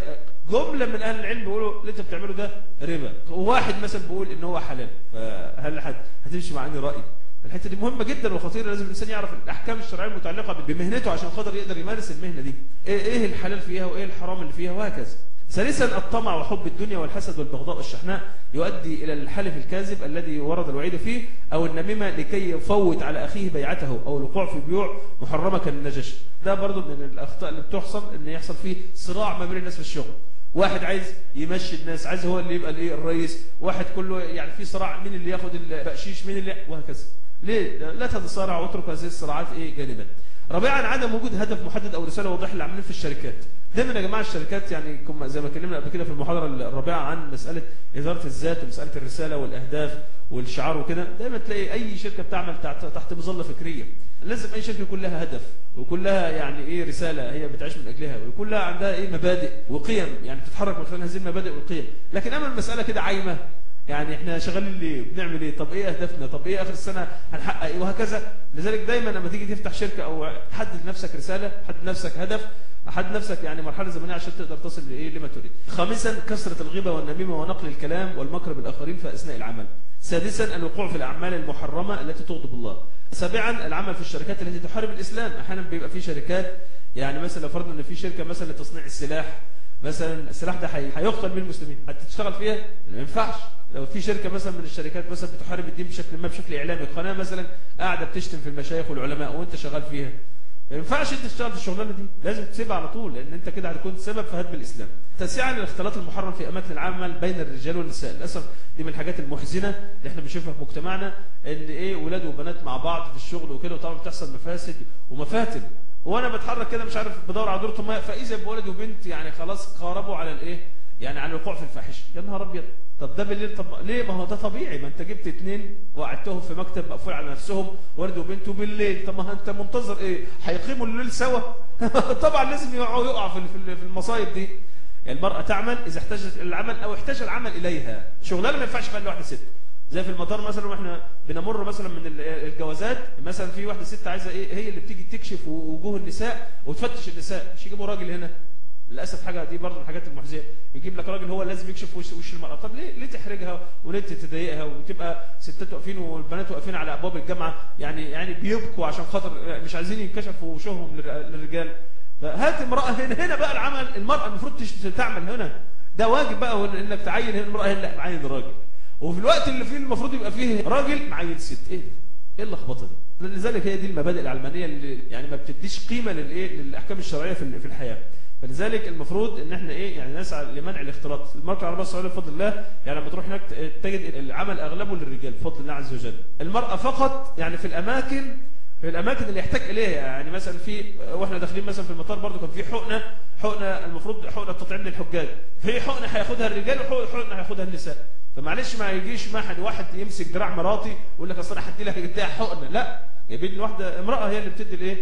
جملة من اهل العلم بيقولوا اللي انت بتعمله ده ربا وواحد مثلا بيقول ان هو حلال فهل حد هتمشي مع اني رأي الحته دي مهمه جدا وخطيره لازم الانسان يعرف الاحكام الشرعيه المتعلقه بمهنته عشان خاطر يقدر يمارس المهنه دي ايه الحلال فيها وايه الحرام اللي فيها وهكذا ثالثا الطمع وحب الدنيا والحسد والبغضاء والشحناء يؤدي إلى الحلف الكاذب الذي ورد الوعيد فيه أو النميمة لكي يفوت على أخيه بيعته أو الوقوع في بيوع محرمة كالنجش ده برضو من الأخطاء اللي بتحصل أن يحصل فيه صراع ما بين الناس في الشغل واحد عايز يمشي الناس عايز هو اللي يبقى الايه الرئيس واحد كله يعني في صراع مين اللي ياخد البقشيش مين اللي وهكذا ليه لا تتصارع واترك هذه الصراعات ايه جانبا رابعا عدم وجود هدف محدد او رساله واضحه للعاملين في الشركات دايما يا جماعه الشركات يعني زي ما اتكلمنا قبل كده في المحاضره الرابعه عن مساله اداره الذات ومساله الرساله والاهداف والشعار وكده دايما تلاقي اي شركه بتعمل تحت مظله فكريه لازم اي شركه يكون لها هدف ويكون لها يعني ايه رساله هي بتعيش من اجلها ويكون لها عندها ايه مبادئ وقيم يعني بتتحرك من خلال هذه المبادئ والقيم لكن اما المساله كده عايمه يعني احنا شغالين ليه بنعمل ايه طب ايه اهدافنا طب ايه اخر السنه هنحقق ايه وهكذا لذلك دايما لما تيجي تفتح شركه او حدد لنفسك رساله حدد لنفسك هدف حد نفسك يعني مرحله زمنيه عشان تقدر تصل لايه لما تريد خامسا كثره الغيبه والنميمه ونقل الكلام والمكر بالاخرين في اثناء العمل سادسا الوقوع في الاعمال المحرمه التي تغضب الله سابعا العمل في الشركات التي تحارب الاسلام احيانا بيبقى في شركات يعني مثلا لو فرضنا ان في شركه مثلا لتصنيع السلاح مثلا السلاح ده هيقتل بيه المسلمين هتشتغل فيها ما ينفعش لو في شركه مثلا من الشركات مثلا بتحارب الدين بشكل ما بشكل اعلامي قناه مثلا قاعده بتشتم في المشايخ والعلماء وانت شغال فيها ما ينفعش انت تشتغل في الشغلانه دي لازم تسيبها على طول لان انت كده هتكون سبب في هدم الاسلام تسعيا الاختلاط المحرم في اماكن العمل بين الرجال والنساء للاسف دي من الحاجات المحزنه اللي احنا بنشوفها في مجتمعنا ان ايه ولاد وبنات مع بعض في الشغل وكده وطبعا بتحصل مفاسد ومفاتن وانا بتحرك كده مش عارف بدور على دورة الميه فاذا بولد وبنت يعني خلاص قاربوا على الايه يعني على الوقوع في الفاحشه يا نهار ابيض طب ده بالليل طب ليه ما هو ده طبيعي ما انت جبت اتنين وقعدتهم في مكتب مقفول على نفسهم ولد وبنت بالليل طب ما انت منتظر ايه هيقيموا الليل سوا طبعا لازم يقعوا يقع في في المصايب دي المرأة تعمل إذا احتاجت إلى العمل أو احتاج العمل إليها شغلانة ما ينفعش يخلي واحدة ست زي في المطار مثلا واحنا بنمر مثلا من الجوازات مثلا في واحده ست عايزه ايه هي اللي بتيجي تكشف وجوه النساء وتفتش النساء مش يجيبوا راجل هنا للاسف حاجه دي برضه من الحاجات المحزنه يجيب لك راجل هو لازم يكشف وش, وش المراه طب ليه ليه تحرجها وليه تضايقها وتبقى ستات واقفين والبنات واقفين على ابواب الجامعه يعني يعني بيبكوا عشان خاطر مش عايزين ينكشفوا وشوشهم للرجال هات امراه هنا هنا بقى العمل المراه المفروض تعمل هنا ده واجب بقى انك تعين هنا المراه هنا معين راجل وفي الوقت اللي فيه المفروض يبقى فيه راجل معين ست ايه ايه اللخبطه دي لذلك هي دي المبادئ العلمانيه اللي يعني ما بتديش قيمه للايه للاحكام الشرعيه في في الحياه فلذلك المفروض ان احنا ايه يعني نسعى لمنع الاختلاط المملكه العربيه السعوديه بفضل الله يعني لما تروح هناك تجد العمل اغلبه للرجال بفضل الله عز وجل المراه فقط يعني في الاماكن في الاماكن اللي يحتاج اليها يعني مثلا في واحنا داخلين مثلا في المطار برضه كان في حقنه حقنه المفروض حقنه تطعيم للحجاج في حقنه هياخدها الرجال وحقنه هياخدها النساء فمعلش ما يجيش ما حد واحد يمسك دراع مراتي ويقول لك اصل انا هدي لها اديها حقنه لا جايبين واحده امراه هي اللي بتدي الايه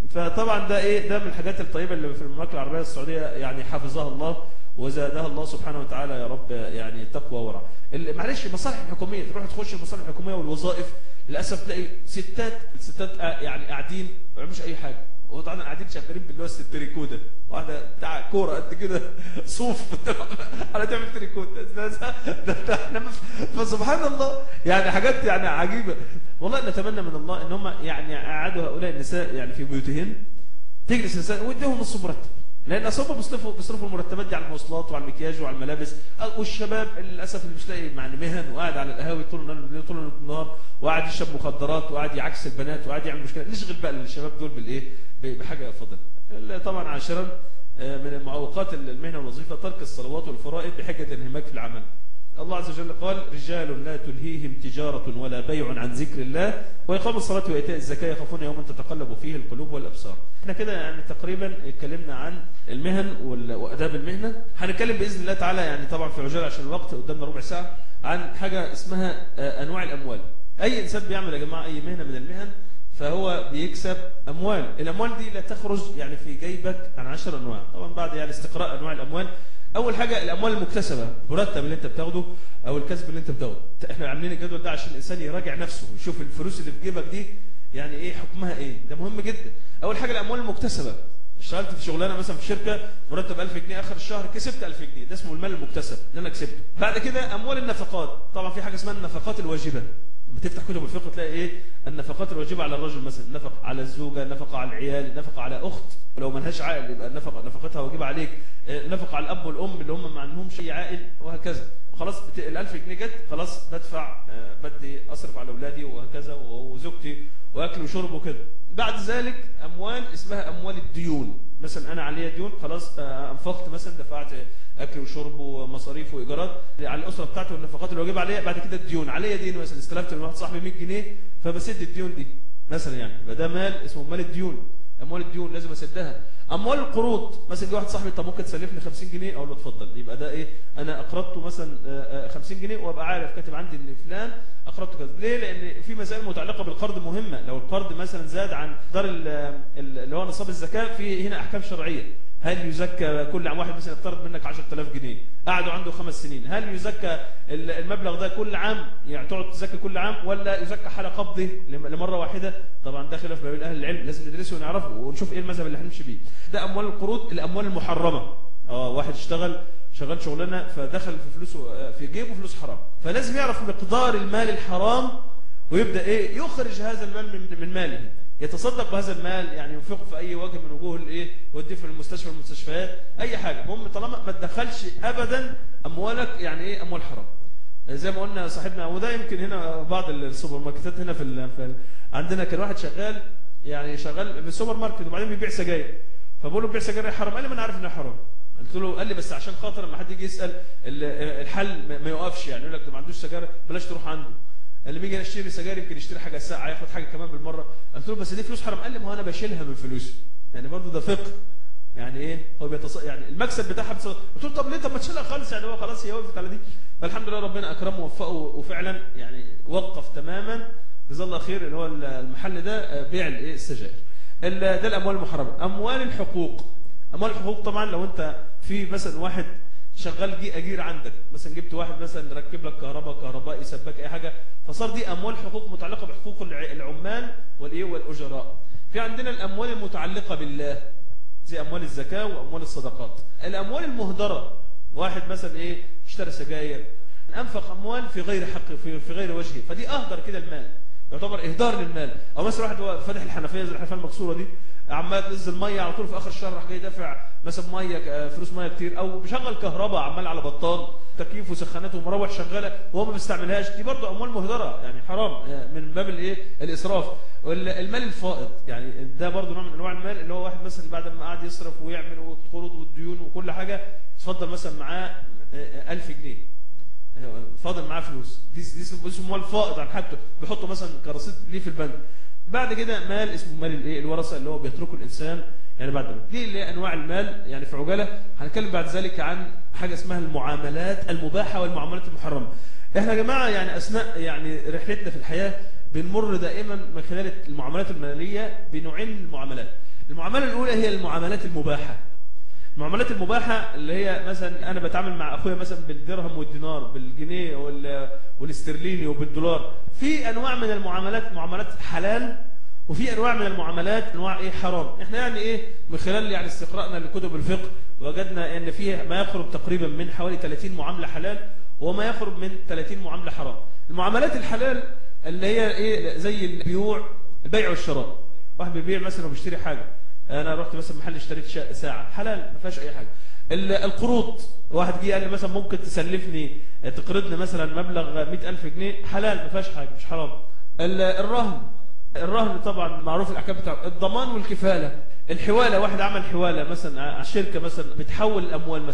فطبعا ده ايه ده من الحاجات الطيبه اللي في المملكه العربيه السعوديه يعني حفظها الله وزادها الله سبحانه وتعالى يا رب يعني تقوى ورع معلش المصالح الحكوميه تروح تخش المصالح الحكوميه والوظائف للاسف تلاقي ستات الستات يعني قاعدين ما بيعملوش اي حاجه وطبعا قاعدين شغالين باللي هو التريكو ده واحده بتاع كوره قد كده صوف على تعمل تريكو ده فسبحان الله يعني حاجات يعني عجيبه والله نتمنى من الله ان هم يعني قعدوا هؤلاء النساء يعني في بيوتهن تجلس النساء ويديهم نص مرتب لان اصلا بيصرفوا بيصرفوا المرتبات دي على المواصلات وعلى المكياج وعلى الملابس والشباب للاسف اللي مش لاقي يعني مهن وقاعد على القهاوي طول طول النهار وقاعد يشرب مخدرات وقاعد يعكس البنات وقاعد يعمل مشكله نشغل بقى الشباب دول بالايه بحاجه افضل طبعا عاشرا من معوقات المهنه والوظيفه ترك الصلوات والفرائض بحجه الانهماك في العمل الله عز وجل قال رجال لا تلهيهم تجارة ولا بيع عن ذكر الله وإقام الصلاة وإيتاء الزكاة يخافون يوما تتقلب فيه القلوب والأبصار احنا كده يعني تقريبا اتكلمنا عن المهن وال- وآداب المهنة هنتكلم بإذن الله تعالى يعني طبعا في عجالة عشان الوقت قدامنا ربع ساعة عن حاجة اسمها آه، أنواع الأموال أي إنسان بيعمل يا جماعة أي مهنة من المهن فهو بيكسب أموال الأموال دي لا تخرج يعني في جيبك عن عشر أنواع طبعا بعد يعني استقراء أنواع الأموال اول حاجه الاموال المكتسبه المرتب اللي انت بتاخده او الكسب اللي انت بتاخده احنا عاملين الجدول ده عشان الانسان يراجع نفسه ويشوف الفلوس اللي في جيبك دي يعني ايه حكمها ايه ده مهم جدا اول حاجه الاموال المكتسبه اشتغلت في شغلانه مثلا في شركه مرتب 1000 جنيه اخر الشهر كسبت 1000 جنيه ده اسمه المال المكتسب اللي انا كسبته بعد كده اموال النفقات طبعا في حاجه اسمها النفقات الواجبه لما تفتح كتب الفقه تلاقي ايه النفقات الواجبه على الرجل مثلا نفقه على الزوجه نفقه على العيال نفقه على اخت ولو ما لهاش عائل يبقى النفقه نفقتها واجبه عليك آه، نفقه على الاب والام اللي هم ما عندهمش اي عائل وهكذا خلاص بت... ال 1000 جنيه جت خلاص بدفع آه، بدي اصرف على اولادي وهكذا وزوجتي واكل وشرب وكده بعد ذلك اموال اسمها اموال الديون مثلا انا عليا ديون خلاص آه، انفقت مثلا دفعت اكل وشرب ومصاريف وايجارات على الاسره بتاعتي والنفقات اللي واجبه عليا بعد كده الديون عليا دين مثلا استلفت من واحد صاحبي 100 جنيه فبسد الديون دي مثلا يعني يبقى ده مال اسمه مال الديون اموال الديون لازم اسدها اموال القروض مثلا جه واحد صاحبي طب ممكن تسلفني 50 جنيه اقول له اتفضل يبقى ده ايه انا اقرضته مثلا آه، آه، 50 جنيه وابقى عارف كاتب عندي ان فلان اقرضته كذا ليه لان في مسائل متعلقه بالقرض مهمه لو القرض مثلا زاد عن دار ال- ال- اللي هو نصاب الزكاه في هنا احكام شرعيه هل يزكى كل عام واحد مثلا يقترض منك 10000 جنيه قعدوا عنده خمس سنين هل يزكى ال- المبلغ ده كل عام يعني تقعد تزكي كل عام ولا يزكى حاله قبضه لم- لمره واحده طبعا ده خلاف ما بين اهل العلم لازم ندرسه ونعرفه ونشوف ايه المذهب اللي هنمشي بيه ده اموال القروض الاموال المحرمه اه واحد اشتغل شغال شغلانه فدخل في فلوسه آه، في جيبه فلوس حرام فلازم يعرف مقدار المال الحرام ويبدا ايه يخرج هذا المال من من ماله يتصدق بهذا المال يعني ينفقه في اي وجه من وجوه الايه يوديه في المستشفى والمستشفيات اي حاجه المهم طالما ما تدخلش ابدا اموالك يعني ايه اموال حرام زي ما قلنا صاحبنا وده يمكن هنا بعض السوبر ماركتات هنا في, ال... في ال... عندنا كان واحد شغال يعني شغال في السوبر ماركت وبعدين بيبيع سجاير فبقول له بيع سجاير إيه حرام قال لي ما انا عارف انها حرام قلت له قال لي بس عشان خاطر لما حد يجي يسال ال- الحل ما- ما يوقفش يعني يقول لك ده ما عندوش سجاير بلاش تروح عنده اللي بيجي يشتري سجاير يمكن يشتري حاجه ساعه ياخد حاجه كمان بالمره قلت له بس دي فلوس حرام قال لي ما هو انا بشيلها من فلوسي يعني برضه ده فقه يعني ايه هو بيتص... يعني المكسب بتاعها بتص... قلت له طب ليه طب ما تشيلها خالص يعني هو خلاص هي وقفت على دي فالحمد لله ربنا اكرمه ووفقه وفعلا يعني وقف تماما جزاه الله خير اللي هو المحل ده آه، بيع الايه السجائر ال- ده الاموال المحرمه اموال الحقوق اموال الحقوق طبعا لو انت في مثلا واحد شغال جي اجير عندك مثلا جبت واحد مثلا ركب لك كهرباء كهربائي سباك اي حاجه فصار دي اموال حقوق متعلقه بحقوق الع- العمال والايه والاجراء في عندنا الاموال المتعلقه بالله زي اموال الزكاه واموال الصدقات الاموال المهدره واحد مثلا ايه اشترى سجاير انفق اموال في غير حق في, في غير وجهه فدي اهدر كده المال يعتبر اهدار للمال او مثلا واحد هو فاتح الحنفيه زي الحنفيه المكسوره دي عمال تنزل ميه على طول في اخر الشهر راح جاي دافع مثلا ميه آه، فلوس ميه كتير او مشغل كهرباء عمال على بطال تكييف وسخانات ومراوح شغاله وهو ما بيستعملهاش دي برضه اموال مهدره يعني حرام آه، من باب الايه الاسراف وال- المال الفائض يعني ده برضه نوع من انواع المال اللي هو واحد مثلا بعد ما قعد يصرف ويعمل والقروض والديون وكل حاجه اتفضل مثلا معاه آه، 1000 جنيه فاضل معاه فلوس دي دي اسمه اسمه مال فائض عن حاجته بيحطه مثلا كرصيد ليه في البنك بعد كده مال اسمه مال الايه الورثه اللي هو بيتركه الانسان يعني بعد الموت. دي اللي هي انواع المال يعني في عجاله هنتكلم بعد ذلك عن حاجه اسمها المعاملات المباحه والمعاملات المحرمه احنا يا جماعه يعني اثناء يعني رحلتنا في الحياه بنمر دائما من خلال المعاملات الماليه بنوعين من المعاملات المعامله الاولى هي المعاملات المباحه المعاملات المباحة اللي هي مثلا أنا بتعامل مع أخويا مثلا بالدرهم والدينار بالجنيه وال- والاسترليني وبالدولار في أنواع من المعاملات معاملات حلال وفي أنواع من المعاملات أنواع إيه حرام إحنا يعني إيه من خلال يعني استقرائنا لكتب الفقه وجدنا إن فيه ما يقرب تقريبا من حوالي 30 معاملة حلال وما يقرب من 30 معاملة حرام المعاملات الحلال اللي هي إيه زي البيوع البيع والشراء واحد بيبيع مثلا وبيشتري حاجة انا رحت مثلا محل اشتريت شا- ساعه حلال ما فيهاش اي حاجه ال- القروض واحد جه قال لي مثلا ممكن تسلفني تقرضني مثلا مبلغ 100000 جنيه حلال ما فيهاش حاجه مش حرام ال- الرهن الرهن طبعا معروف الاحكام بتاعه الضمان والكفاله الحواله واحد عمل حواله مثلا على الشركه مثلا بتحول الاموال مثلا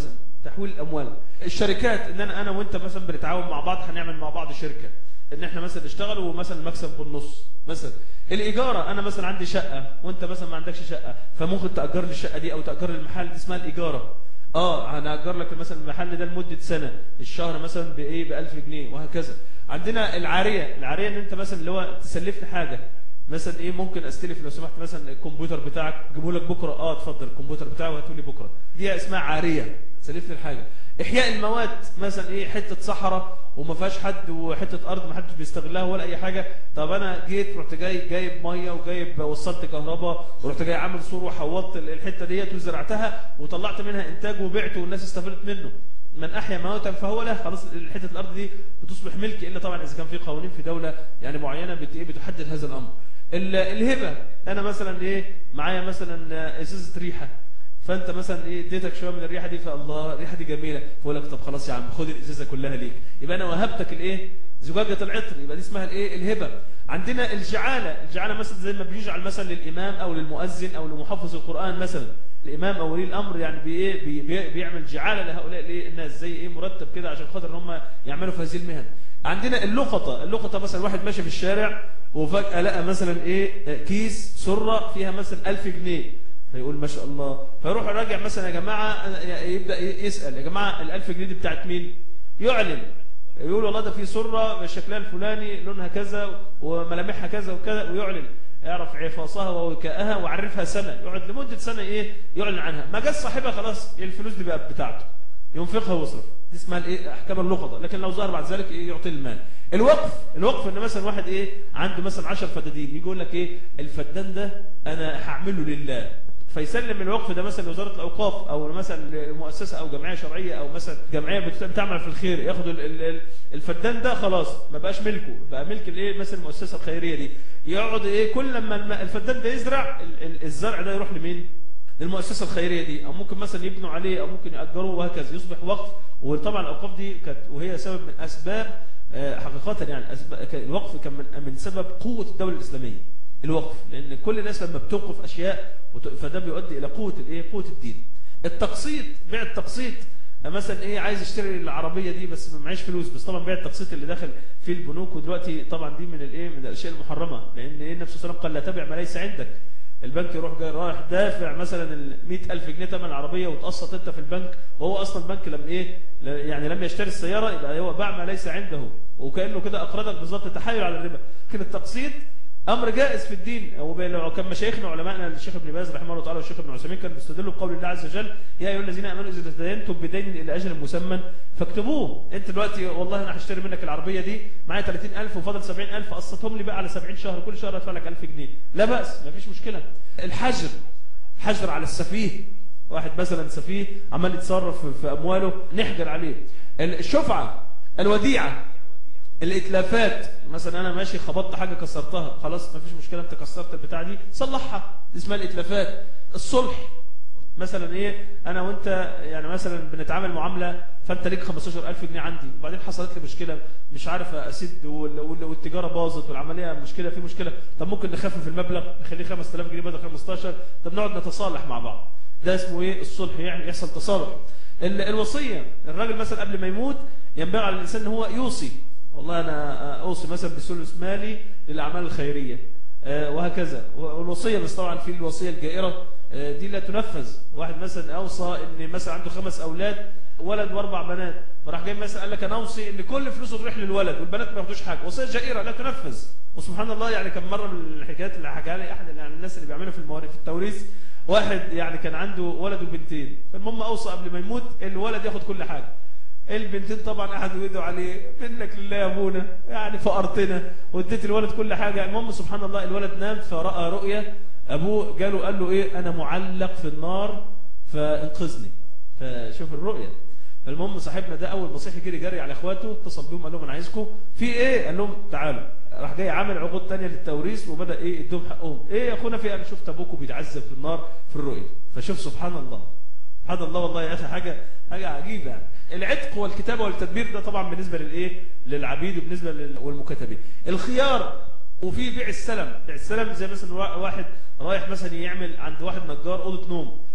تحويل الاموال الشركات ان انا انا وانت مثلا بنتعاون مع بعض هنعمل مع بعض شركه ان احنا مثلا نشتغل ومثلا المكسب بالنص مثلا الاجاره انا مثلا عندي شقه وانت مثلا ما عندكش شقه فممكن تاجر لي الشقه دي او تاجر لي المحل دي اسمها الاجاره اه انا اجر لك مثلا المحل ده لمده سنه الشهر مثلا بايه ب 1000 جنيه وهكذا عندنا العاريه العاريه ان انت مثلا اللي هو تسلفني حاجه مثلا ايه ممكن استلف لو سمحت مثلا الكمبيوتر بتاعك جيبه لك بكره اه اتفضل الكمبيوتر بتاعي وهاته لي بكره دي اسمها عاريه سلفني الحاجه احياء المواد مثلا ايه حته صحراء وما فيهاش حد وحته ارض ما حدش بيستغلها ولا اي حاجه طب انا جيت رحت جاي جايب ميه وجايب وصلت كهرباء ورحت جاي عامل سور وحوطت الحته ديت وزرعتها وطلعت منها انتاج وبعته والناس استفادت منه من احيا موتا فهو له خلاص حته الارض دي بتصبح ملك الا طبعا اذا كان في قوانين في دوله يعني معينه بت ايه بتحدد هذا الامر ال- الهبه انا مثلا ايه معايا مثلا ازازه ريحه فانت مثلا ايه اديتك شويه من الريحه دي فالله الريحه دي جميله فاقول لك طب خلاص يا عم خد الازازه كلها ليك يبقى انا وهبتك الايه زجاجه العطر يبقى دي اسمها الايه الهبه عندنا الجعاله الجعاله مثلا زي ما بيجعل مثلا للامام او للمؤذن او لمحفظ القران مثلا الامام او ولي الامر يعني بي ايه بي بي بيعمل جعاله لهؤلاء الايه الناس زي ايه مرتب كده عشان خاطر ان هم يعملوا في هذه المهن عندنا اللقطه اللقطه مثلا واحد ماشي في الشارع وفجاه لقى مثلا ايه كيس سره فيها مثلا 1000 جنيه فيقول ما شاء الله فيروح راجع مثلا يا جماعه يبدا يسال يا جماعه ال 1000 جنيه دي بتاعت مين يعلن يقول والله ده في سره شكلها الفلاني لونها كذا وملامحها كذا وكذا ويعلن يعرف عفاصها ووكاءها وعرفها سنه يقعد لمده سنه ايه يعلن عنها ما جاش صاحبها خلاص الفلوس دي بقت بتاعته ينفقها ويصرف دي اسمها الايه احكام اللقطه لكن لو ظهر بعد ذلك ايه يعطي المال الوقف الوقف ان مثلا واحد ايه عنده مثلا 10 فدادين يجي يقول لك ايه الفدان ده انا هعمله لله فيسلم الوقف ده مثلا لوزاره الاوقاف او مثلا لمؤسسه او جمعيه شرعيه او مثلا جمعيه بت- بتعمل في الخير ياخد ال- ال- ال- الفدان ده خلاص ما بقاش ملكه بقى ملك الايه مثلا المؤسسه الخيريه دي يقعد ايه كل لما الم- الفدان ده يزرع ال- ال- الزرع ده يروح لمين للمؤسسه الخيريه دي او ممكن مثلا يبنوا عليه او ممكن ياجروه وهكذا يصبح وقف وطبعا الاوقاف دي كانت وهي سبب من اسباب آه، حقيقه يعني أسباب كان الوقف كان من من سبب قوه الدوله الاسلاميه الوقف لان كل الناس لما بتوقف اشياء وت- فده بيؤدي الى قوه الايه قوه الدين التقسيط بيع التقسيط مثلا ايه عايز اشتري العربيه دي بس ما معيش فلوس بس طبعا بيع التقسيط اللي داخل في البنوك ودلوقتي طبعا دي من الايه من الاشياء المحرمه لان ايه النبي صلى الله عليه وسلم قال لا تبع ما ليس عندك البنك يروح جاي رايح دافع مثلا ال 100000 جنيه ثمن العربيه وتقسط انت في البنك وهو اصلا البنك لم ايه ل- يعني لم يشتري السياره يبقى هو باع ما ليس عنده وكانه كده اقرضك بالظبط تحايل على الربا لكن التقسيط امر جائز في الدين ولو كان مشايخنا علمائنا الشيخ ابن باز رحمه الله تعالى والشيخ ابن عثيمين كانوا بيستدلوا بقول الله عز وجل يا ايها الذين امنوا اذا تدينتم بدين الى اجل مسمى فاكتبوه انت دلوقتي والله انا هشتري منك العربيه دي معايا 30000 وفاضل 70000 قسطهم لي بقى على 70 شهر كل شهر ادفع لك 1000 جنيه لا باس ما فيش مشكله الحجر حجر على السفيه واحد مثلا سفيه عمال يتصرف في- في امواله نحجر عليه الشفعه الوديعه الاتلافات مثلا انا ماشي خبطت حاجه كسرتها خلاص ما فيش مشكله انت كسرت البتاع دي صلحها دي اسمها الاتلافات الصلح مثلا ايه انا وانت يعني مثلا بنتعامل معامله فانت ليك 15000 جنيه عندي وبعدين حصلت لي مشكله مش عارف اسد وال- وال- والتجاره باظت والعمليه مشكله في مشكله طب ممكن نخفف المبلغ نخليه 5000 جنيه بدل 15 طب نقعد نتصالح مع بعض ده اسمه ايه الصلح يعني يحصل تصالح ال- الوصيه الراجل مثلا قبل ما يموت ينبغي على الانسان ان هو يوصي والله انا اوصي مثلا بثلث مالي للاعمال الخيريه آه، وهكذا والوصيه بس طبعا في الوصيه الجائره آه، دي لا تنفذ واحد مثلا اوصى ان مثلا عنده خمس اولاد ولد واربع بنات فراح جاي مثلا قال لك انا اوصي ان كل فلوسه تروح للولد والبنات ما ياخدوش حاجه وصيه جائره لا تنفذ وسبحان الله يعني كان مره من الحكايات اللي حكاها لي احد يعني الناس اللي بيعملوا في المواريث في التوريث واحد يعني كان عنده ولد وبنتين فالمهم اوصى قبل ما يموت الولد ياخد كل حاجه البنتين طبعا قعدوا يدعوا عليه منك لله يا ابونا يعني فقرتنا واديت الولد كل حاجه المهم سبحان الله الولد نام فراى رؤيا ابوه جاله قال له ايه انا معلق في النار فانقذني فشوف الرؤيا فالمهم صاحبنا ده اول ما صحي جري جري على اخواته اتصل بيهم قال لهم انا عايزكم في ايه قال لهم تعالوا راح جاي عامل عقود تانية للتوريث وبدا ايه يديهم حقهم ايه يا اخونا في انا شفت ابوكم بيتعذب في النار في الرؤيا فشوف سبحان الله سبحان الله والله يا اخي حاجه حاجه عجيبه يعني. العتق والكتابه والتدبير ده طبعا بالنسبه للايه للعبيد وبالنسبه لل... والمكاتبين الخيار وفي بيع السلم بيع السلم زي مثلا وا- واحد رايح مثلا يعمل عند واحد نجار اوضه نوم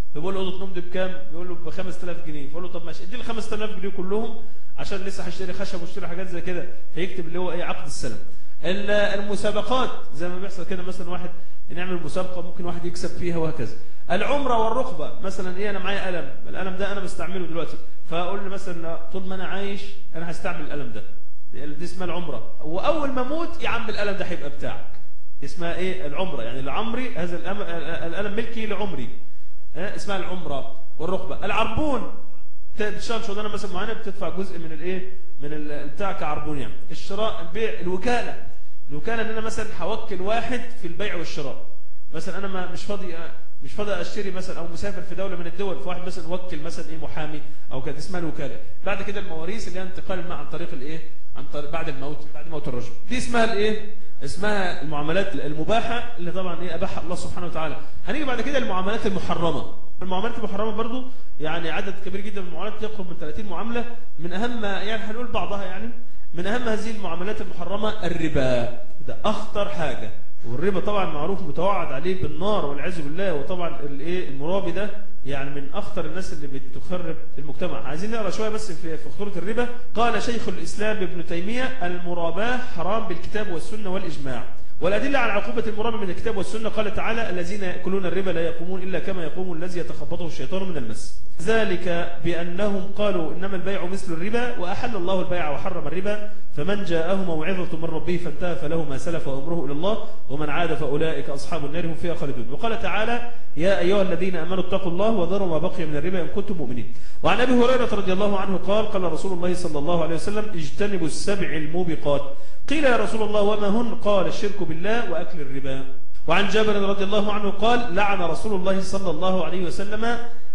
فبيقول له اوضه نوم دي بكام بيقول له ب 5000 جنيه فيقول له طب ماشي ادي له 5000 جنيه كلهم عشان لسه هشتري خشب واشتري حاجات زي كده فيكتب اللي هو ايه عقد السلم ال- المسابقات زي ما بيحصل كده مثلا واحد نعمل مسابقه ممكن واحد يكسب فيها وهكذا العمره والركبه مثلا ايه انا معايا قلم القلم ده انا بستعمله دلوقتي فاقول له مثلا طول ما انا عايش انا هستعمل القلم ده دي اسمها العمره واول ما اموت يا عم القلم ده هيبقى بتاعك اسمها ايه العمره يعني لعمري هذا الأم- القلم ملكي لعمري ها اسمها العمره والركبه العربون ت- بتشتغل شغلانه مثلا معينه بتدفع جزء من الايه من ال- بتاع كعربون يعني الشراء البيع الوكاله الوكاله ان انا مثلا هوكل واحد في البيع والشراء مثلا انا ما مش فاضي مش فاضي اشتري مثلا او مسافر في دوله من الدول فواحد مثلا وكل مثلا ايه محامي او كده اسمها الوكاله بعد كده المواريث اللي هي انتقال المال عن طريق الايه عن طريق بعد الموت بعد موت الرجل دي اسمها الايه اسمها المعاملات المباحه اللي طبعا ايه اباحها الله سبحانه وتعالى هنيجي بعد كده المعاملات المحرمه المعاملات المحرمه برضو يعني عدد كبير جدا من المعاملات يقرب من 30 معامله من اهم يعني هنقول بعضها يعني من اهم هذه المعاملات المحرمه الربا ده اخطر حاجه والربا طبعا معروف متوعد عليه بالنار والعياذ بالله وطبعا الايه المرابي ده يعني من اخطر الناس اللي بتخرب المجتمع عايزين نقرا شويه بس في في خطوره الربا قال شيخ الاسلام ابن تيميه المراباه حرام بالكتاب والسنه والاجماع والأدلة على عقوبة المرابي من الكتاب والسنة قال تعالى الذين يأكلون الربا لا يقومون إلا كما يقوم الذي يتخبطه الشيطان من المس ذلك بأنهم قالوا إنما البيع مثل الربا وأحل الله البيع وحرم الربا فمن جاءه موعظة من ربه فانتهى فله ما سلف وأمره إلى الله ومن عاد فأولئك أصحاب النار هم فيها خالدون وقال تعالى يا أيها الذين آمنوا اتقوا الله وذروا ما بقي من الربا إن كنتم مؤمنين وعن أبي هريرة رضي الله عنه قال قال رسول الله صلى الله عليه وسلم اجتنبوا السبع الموبقات قيل يا رسول الله وما هن قال الشرك بالله وأكل الربا وعن جابر رضي الله عنه قال لعن رسول الله صلى الله عليه وسلم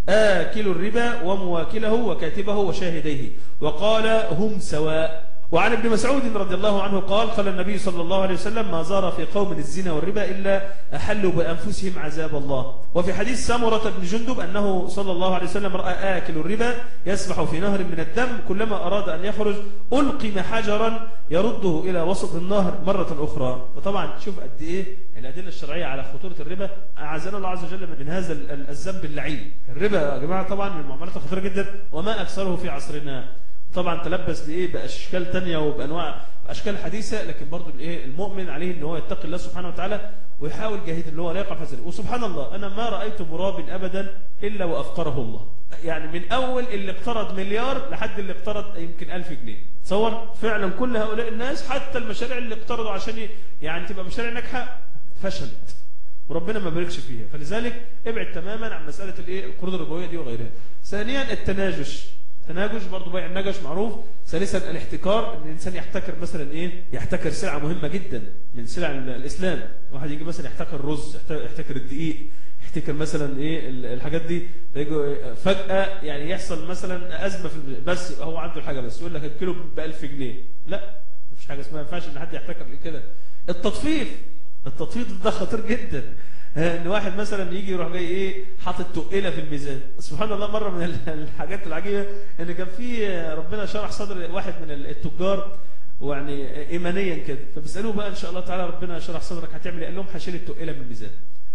آكل الربا ومواكله وكاتبه وشاهديه وقال هم سواء وعن ابن مسعود رضي الله عنه قال قال النبي صلى الله عليه وسلم ما زار في قوم الزنا والربا إلا أحلوا بأنفسهم عذاب الله وفي حديث سمرة بن جندب أنه صلى الله عليه وسلم رأى آكل الربا يسبح في نهر من الدم كلما أراد أن يخرج ألقم حجرا يرده إلى وسط النهر مرة أخرى وطبعا شوف قد إيه الأدلة الشرعية على خطورة الربا أعزنا الله عز وجل من هذا الذنب اللعين الربا يا جماعة طبعا من المعاملات الخطيرة جدا وما أكثره في عصرنا طبعا تلبس بايه باشكال تانية وبانواع اشكال حديثه لكن برضو الايه المؤمن عليه ان هو يتقي الله سبحانه وتعالى ويحاول جاهد اللي هو لا يقع في هذا وسبحان الله انا ما رايت مراب ابدا الا وافقره الله يعني من اول اللي اقترض مليار لحد اللي اقترض يمكن ألف جنيه تصور فعلا كل هؤلاء الناس حتى المشاريع اللي اقترضوا عشان يعني تبقى مشاريع ناجحه فشلت وربنا ما باركش فيها فلذلك ابعد تماما عن مساله الايه القروض الربويه دي وغيرها ثانيا التناجش تناجش برضه بيع النجش معروف ثالثا الاحتكار ان الانسان يحتكر مثلا ايه يحتكر سلعه مهمه جدا من سلع الاسلام واحد يجي مثلا يحتكر الرز يحتكر الدقيق يحتكر مثلا ايه الحاجات دي فجاه يعني يحصل مثلا ازمه في بس هو عنده الحاجه بس يقول لك الكيلو ب 1000 جنيه لا مفيش حاجه اسمها ما ينفعش ان حد يحتكر كده التطفيف التطفيف ده خطير جدا ان واحد مثلا يجي يروح جاي ايه حاطط تقيله في الميزان سبحان الله مره من الحاجات العجيبه ان كان في ربنا شرح صدر واحد من التجار ويعني ايمانيا كده فبيسالوه بقى ان شاء الله تعالى ربنا شرح صدرك هتعمل ايه قال لهم هشيل التقيله من الميزان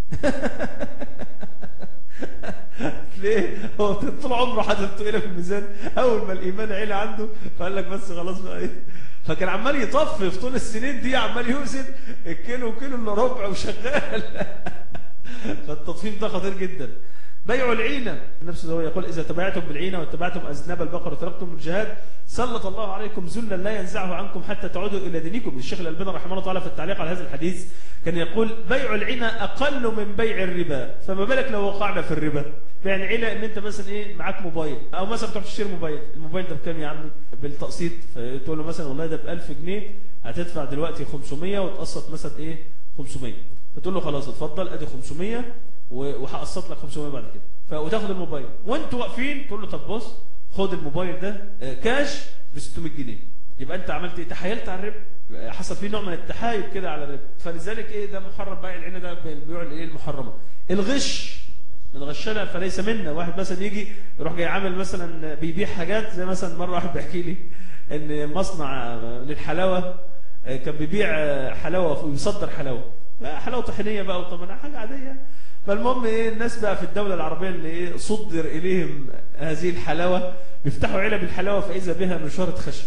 ليه هو طول عمره حاطط التقيله في الميزان اول ما الايمان عيله عنده فقال لك بس خلاص بقى ايه فكان عمال يطفف طول السنين دي عمال يوزن الكيلو وكيلو الا ربع وشغال فالتطفيف ده خطير جدا بيع العينة نفس هو يقول إذا تبعتم بالعينة واتبعتم أذناب البقر وتركتم الجهاد سلط الله عليكم ذلا لا ينزعه عنكم حتى تعودوا إلى دينكم الشيخ الألباني رحمه الله تعالى في التعليق على هذا الحديث كان يقول بيع العينة أقل من بيع الربا فما بالك لو وقعنا في الربا يعني عيلة ان انت مثلا ايه معاك موبايل او مثلا تروح تشتري موبايل الموبايل ده بكام يا عمي بالتقسيط فتقول له مثلا والله ده ب 1000 جنيه هتدفع دلوقتي 500 وتقسط مثلا ايه 500 فتقول له خلاص اتفضل ادي 500 وهقسط لك 500 بعد كده وتاخد الموبايل وانتوا واقفين تقول له طب بص خد الموبايل ده كاش ب 600 جنيه يبقى انت عملت ايه تحايلت على الربا حصل فيه نوع من التحايل كده على الربا فلذلك ايه ده محرم بيع العينه ده البيوع الايه المحرمه الغش من غشنا فليس منا واحد مثلا يجي يروح جاي عامل مثلا بيبيع حاجات زي مثلا مره واحد بيحكي لي ان مصنع للحلاوه كان بيبيع حلاوه ويصدر حلاوه حلاوه طحينيه بقى وطبعا حاجه عاديه فالمهم ايه الناس بقى في الدوله العربيه اللي ايه صدر اليهم هذه الحلاوه بيفتحوا علب الحلاوه فاذا بها نشاره خشب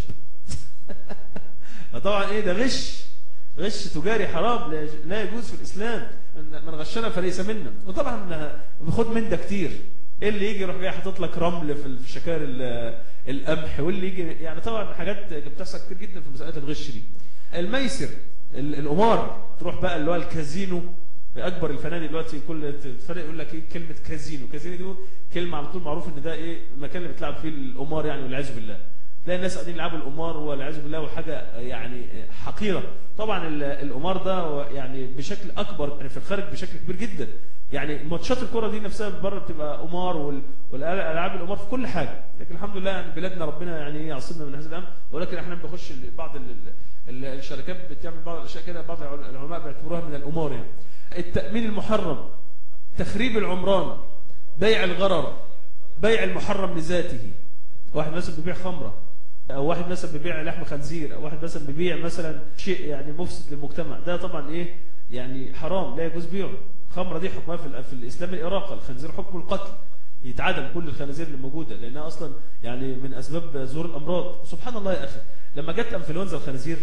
فطبعا ايه ده غش غش تجاري حرام لا- لا يجوز في الاسلام من من غشنا فليس منا وطبعا بياخد من ده كتير ايه اللي يجي يروح جاي حاطط لك رمل في في شكار ال- القمح واللي يجي يعني طبعا حاجات بتحصل كتير جدا في مساله الغش دي الميسر ال- القمار تروح بقى اللي هو الكازينو اكبر الفنادق دلوقتي كل فرق يقول لك ايه كلمه كازينو كازينو دي كلمه على طول معروف ان ده ايه المكان اللي بتلعب فيه القمار يعني والعياذ بالله تلاقي الناس قاعدين يلعبوا القمار والعياذ بالله وحاجه يعني حقيره طبعا ال- القمار ده يعني بشكل اكبر يعني في الخارج بشكل كبير جدا يعني ماتشات الكره دي نفسها بره بتبقى قمار وال- والالعاب القمار في كل حاجه لكن الحمد لله يعني بلادنا ربنا يعني إيه يعصمنا من هذا الامر ولكن احنا بنخش ال- بعض ال- ال- الشركات بتعمل بعض الاشياء كده بعض العلماء بيعتبروها من القمار يعني التامين المحرم تخريب العمران بيع الغرر بيع المحرم لذاته واحد مثلا بيبيع خمره او واحد مثلا بيبيع لحم خنزير او واحد مثلا بيبيع مثلا شيء يعني مفسد للمجتمع ده طبعا ايه يعني حرام لا يجوز بيعه الخمره دي حكمها في, ال- في الاسلام الاراقه الخنزير حكم القتل يتعدم كل الخنازير اللي موجوده لانها اصلا يعني من اسباب ظهور الامراض سبحان الله يا اخي لما جت انفلونزا الخنازير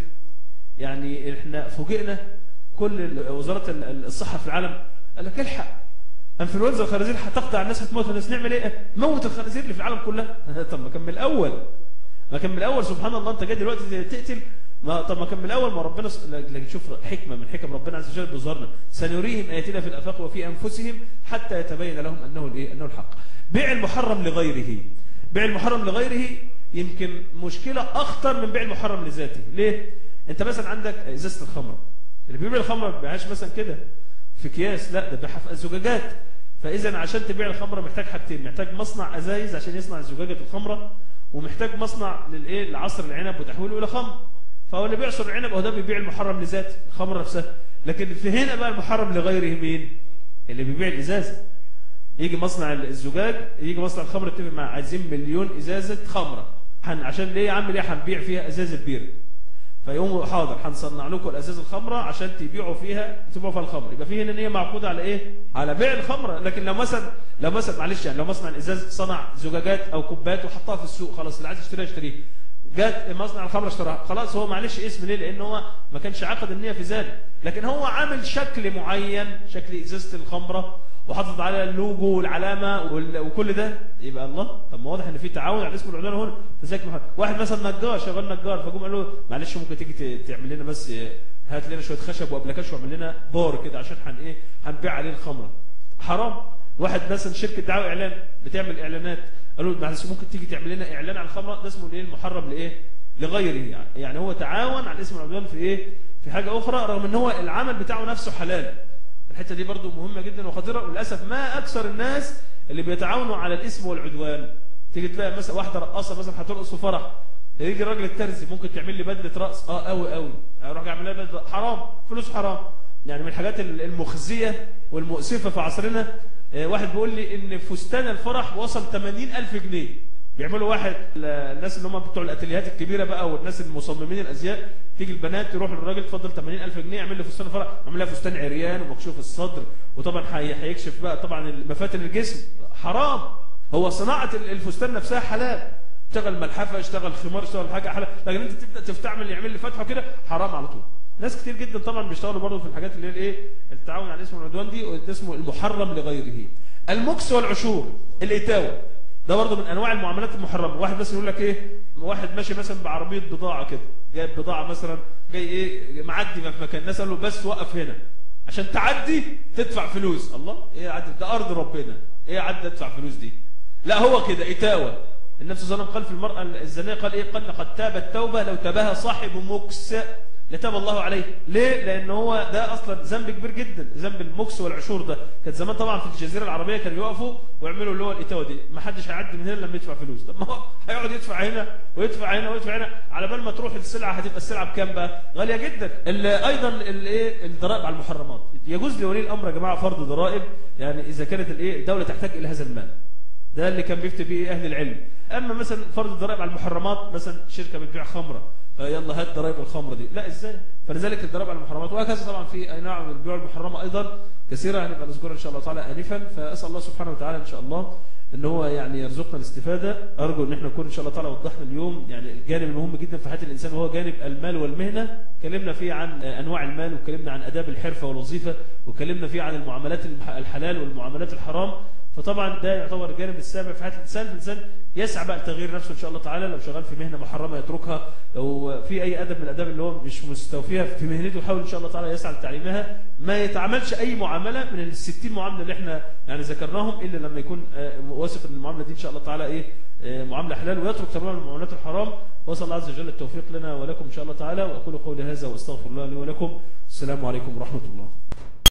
يعني احنا فوجئنا كل ال- وزاره ال- ال- الصحه في العالم قال لك الحق انفلونزا الخنازير هتقطع الناس هتموت الناس نعمل ايه؟ موت الخنازير اللي في العالم كلها طب ما كان من الاول ما كان من الاول سبحان الله انت جاي دلوقتي تقتل ما طب ما كان من الاول ما ربنا س... لكن شوف حكمه من حكم ربنا عز وجل بيظهرنا سنريهم اياتنا في الافاق وفي انفسهم حتى يتبين لهم انه الايه؟ انه الحق. بيع المحرم لغيره. بيع المحرم لغيره يمكن مشكله اخطر من بيع المحرم لذاته، ليه؟ انت مثلا عندك ازازه الخمره. اللي بيبيع الخمره ما بيبيعهاش مثلا كده في اكياس لا ده بيبيعها في الزجاجات. فاذا عشان تبيع الخمره محتاج حاجتين، محتاج مصنع ازايز عشان يصنع زجاجه الخمره ومحتاج مصنع للايه؟ لعصر العنب وتحويله الى خمر. فهو اللي بيعصر العنب هو ده بيبيع المحرم لذاته الخمره نفسها لكن في هنا بقى المحرم لغيره مين اللي بيبيع الازازه يجي مصنع الزجاج يجي مصنع الخمر يتفق معاه عايزين مليون ازازه خمره حن عشان ليه يا عم ليه هنبيع فيها ازازه بيره فيقوموا حاضر هنصنع لكم الازاز الخمره عشان تبيعوا فيها تبيعوا فيها الخمر يبقى في هنا نيه معقوده على ايه على بيع الخمره لكن لو مثلا لو مثلا معلش يعني لو مصنع الازاز صنع زجاجات او كوبايات وحطها في السوق خلاص اللي عايز يشتريها يشتريها جات مصنع الخمره اشتراها خلاص هو معلش اسم ليه لان هو ما كانش عقد النيه في ذلك لكن هو عامل شكل معين شكل ازازه الخمره وحاطط على اللوجو والعلامه وال- وكل ده يبقى الله طب ما واضح ان في تعاون على اسم العلماء هنا فزيك محمد واحد مثلا نجار شغال نجار فجم قالوا له معلش ممكن تيجي ت- تعمل لنا بس آه، هات لنا شويه خشب وابلكاش واعمل لنا بار كده عشان هن ايه هنبيع عليه الخمره حرام واحد مثلا شركه دعايه اعلان بتعمل اعلانات قالوا له معلش ممكن تيجي تعمل لنا اعلان على الخمره ده اسمه الايه المحرم لايه لغيره يعني. يعني هو تعاون على اسم العدوان في ايه في حاجه اخرى رغم ان هو العمل بتاعه نفسه حلال الحته دي برضو مهمه جدا وخطيره وللاسف ما اكثر الناس اللي بيتعاونوا على الاسم والعدوان تيجي تلاقي مثلا واحده رقاصه مثلا هترقص في فرح يجي الراجل الترزي ممكن تعمل لي بدله رقص اه قوي قوي اروح اعمل لها بدله حرام فلوس حرام يعني من الحاجات المخزيه والمؤسفه في عصرنا آه، واحد بيقول لي ان فستان الفرح وصل 80000 جنيه بيعملوا واحد ل- الناس اللي هم بتوع الاتeliهات الكبيره بقى والناس المصممين الازياء تيجي البنات تروح للراجل اتفضل 80000 جنيه اعمل لي فستان فرح اعمل لها فستان عريان ومكشوف الصدر وطبعا هي- هيكشف بقى طبعا مفاتن الجسم حرام هو صناعه ال- الفستان نفسها حلال اشتغل ملحفه اشتغل خمار اشتغل حاجه حلال لكن انت تبدا تفتعمل يعمل لي فتحه كده حرام على طول ناس كتير جدا طبعا بيشتغلوا برضه في الحاجات اللي هي الايه التعاون على الاسم والعدوان دي وده اسمه المحرم لغيره المكس والعشور الاتاوه ده برضه من انواع المعاملات المحرمه واحد بس يقول لك ايه واحد ماشي مثلا بعربيه بضاعه كده جايب بضاعه مثلا جاي ايه معدي في مكان الناس قال له بس وقف هنا عشان تعدي تدفع فلوس الله ايه عدي ده ارض ربنا ايه عدي ادفع فلوس دي لا هو كده اتاوه النبي صلى الله عليه وسلم قال في المرأة الزانية قال إيه قال قد تابت توبة لو تابها صاحب مكس لتاب الله عليه ليه لأن هو ده أصلا ذنب كبير جدا ذنب المكس والعشور ده كانت زمان طبعا في الجزيرة العربية كانوا يقفوا ويعملوا اللي هو الإتاوة دي ما حدش هيعدي من هنا لما يدفع فلوس طب ما هو هيقعد يدفع هنا ويدفع هنا ويدفع هنا على بال ما تروح السلعة هتبقى السلعة بكام بقى غالية جدا ال- أيضا الايه الضرائب على المحرمات يجوز لولي الأمر يا جماعة فرض ضرائب يعني إذا كانت الايه الدولة تحتاج إلى هذا المال ده اللي كان بيفتي به اهل العلم اما مثلا فرض الضرائب على المحرمات مثلا شركه بتبيع خمره فيلا هات ضرائب الخمره دي لا ازاي فلذلك الضرائب على المحرمات وهكذا طبعا في اي نوع من البيوع المحرمه ايضا كثيرة هنبقى نذكرها إن شاء الله تعالى آنفا فأسأل الله سبحانه وتعالى إن شاء الله ان هو يعني يرزقنا الاستفادة ارجو ان احنا نكون ان شاء الله تعالى وضحنا اليوم يعني الجانب المهم جدا في حياة الانسان وهو جانب المال والمهنة اتكلمنا فيه عن انواع المال واتكلمنا عن اداب الحرفة والوظيفة واتكلمنا فيه عن المعاملات الحلال والمعاملات الحرام فطبعا ده يعتبر الجانب السابع في حياة الانسان الانسان يسعى بقى لتغيير نفسه ان شاء الله تعالى لو شغال في مهنة محرمة يتركها لو في اي ادب من الاداب اللي هو مش مستوفيها في مهنته يحاول ان شاء الله تعالى يسعى لتعليمها ما يتعاملش اي معاملة من ال 60 معاملة اللي احنا يعني ذكرناهم الا لما يكون واثق ان المعاملة دي ان شاء الله تعالى ايه معاملة حلال ويترك تماما المعاملات الحرام واسال الله عز وجل التوفيق لنا ولكم ان شاء الله تعالى واقول قولي هذا واستغفر الله لي ولكم السلام عليكم ورحمة الله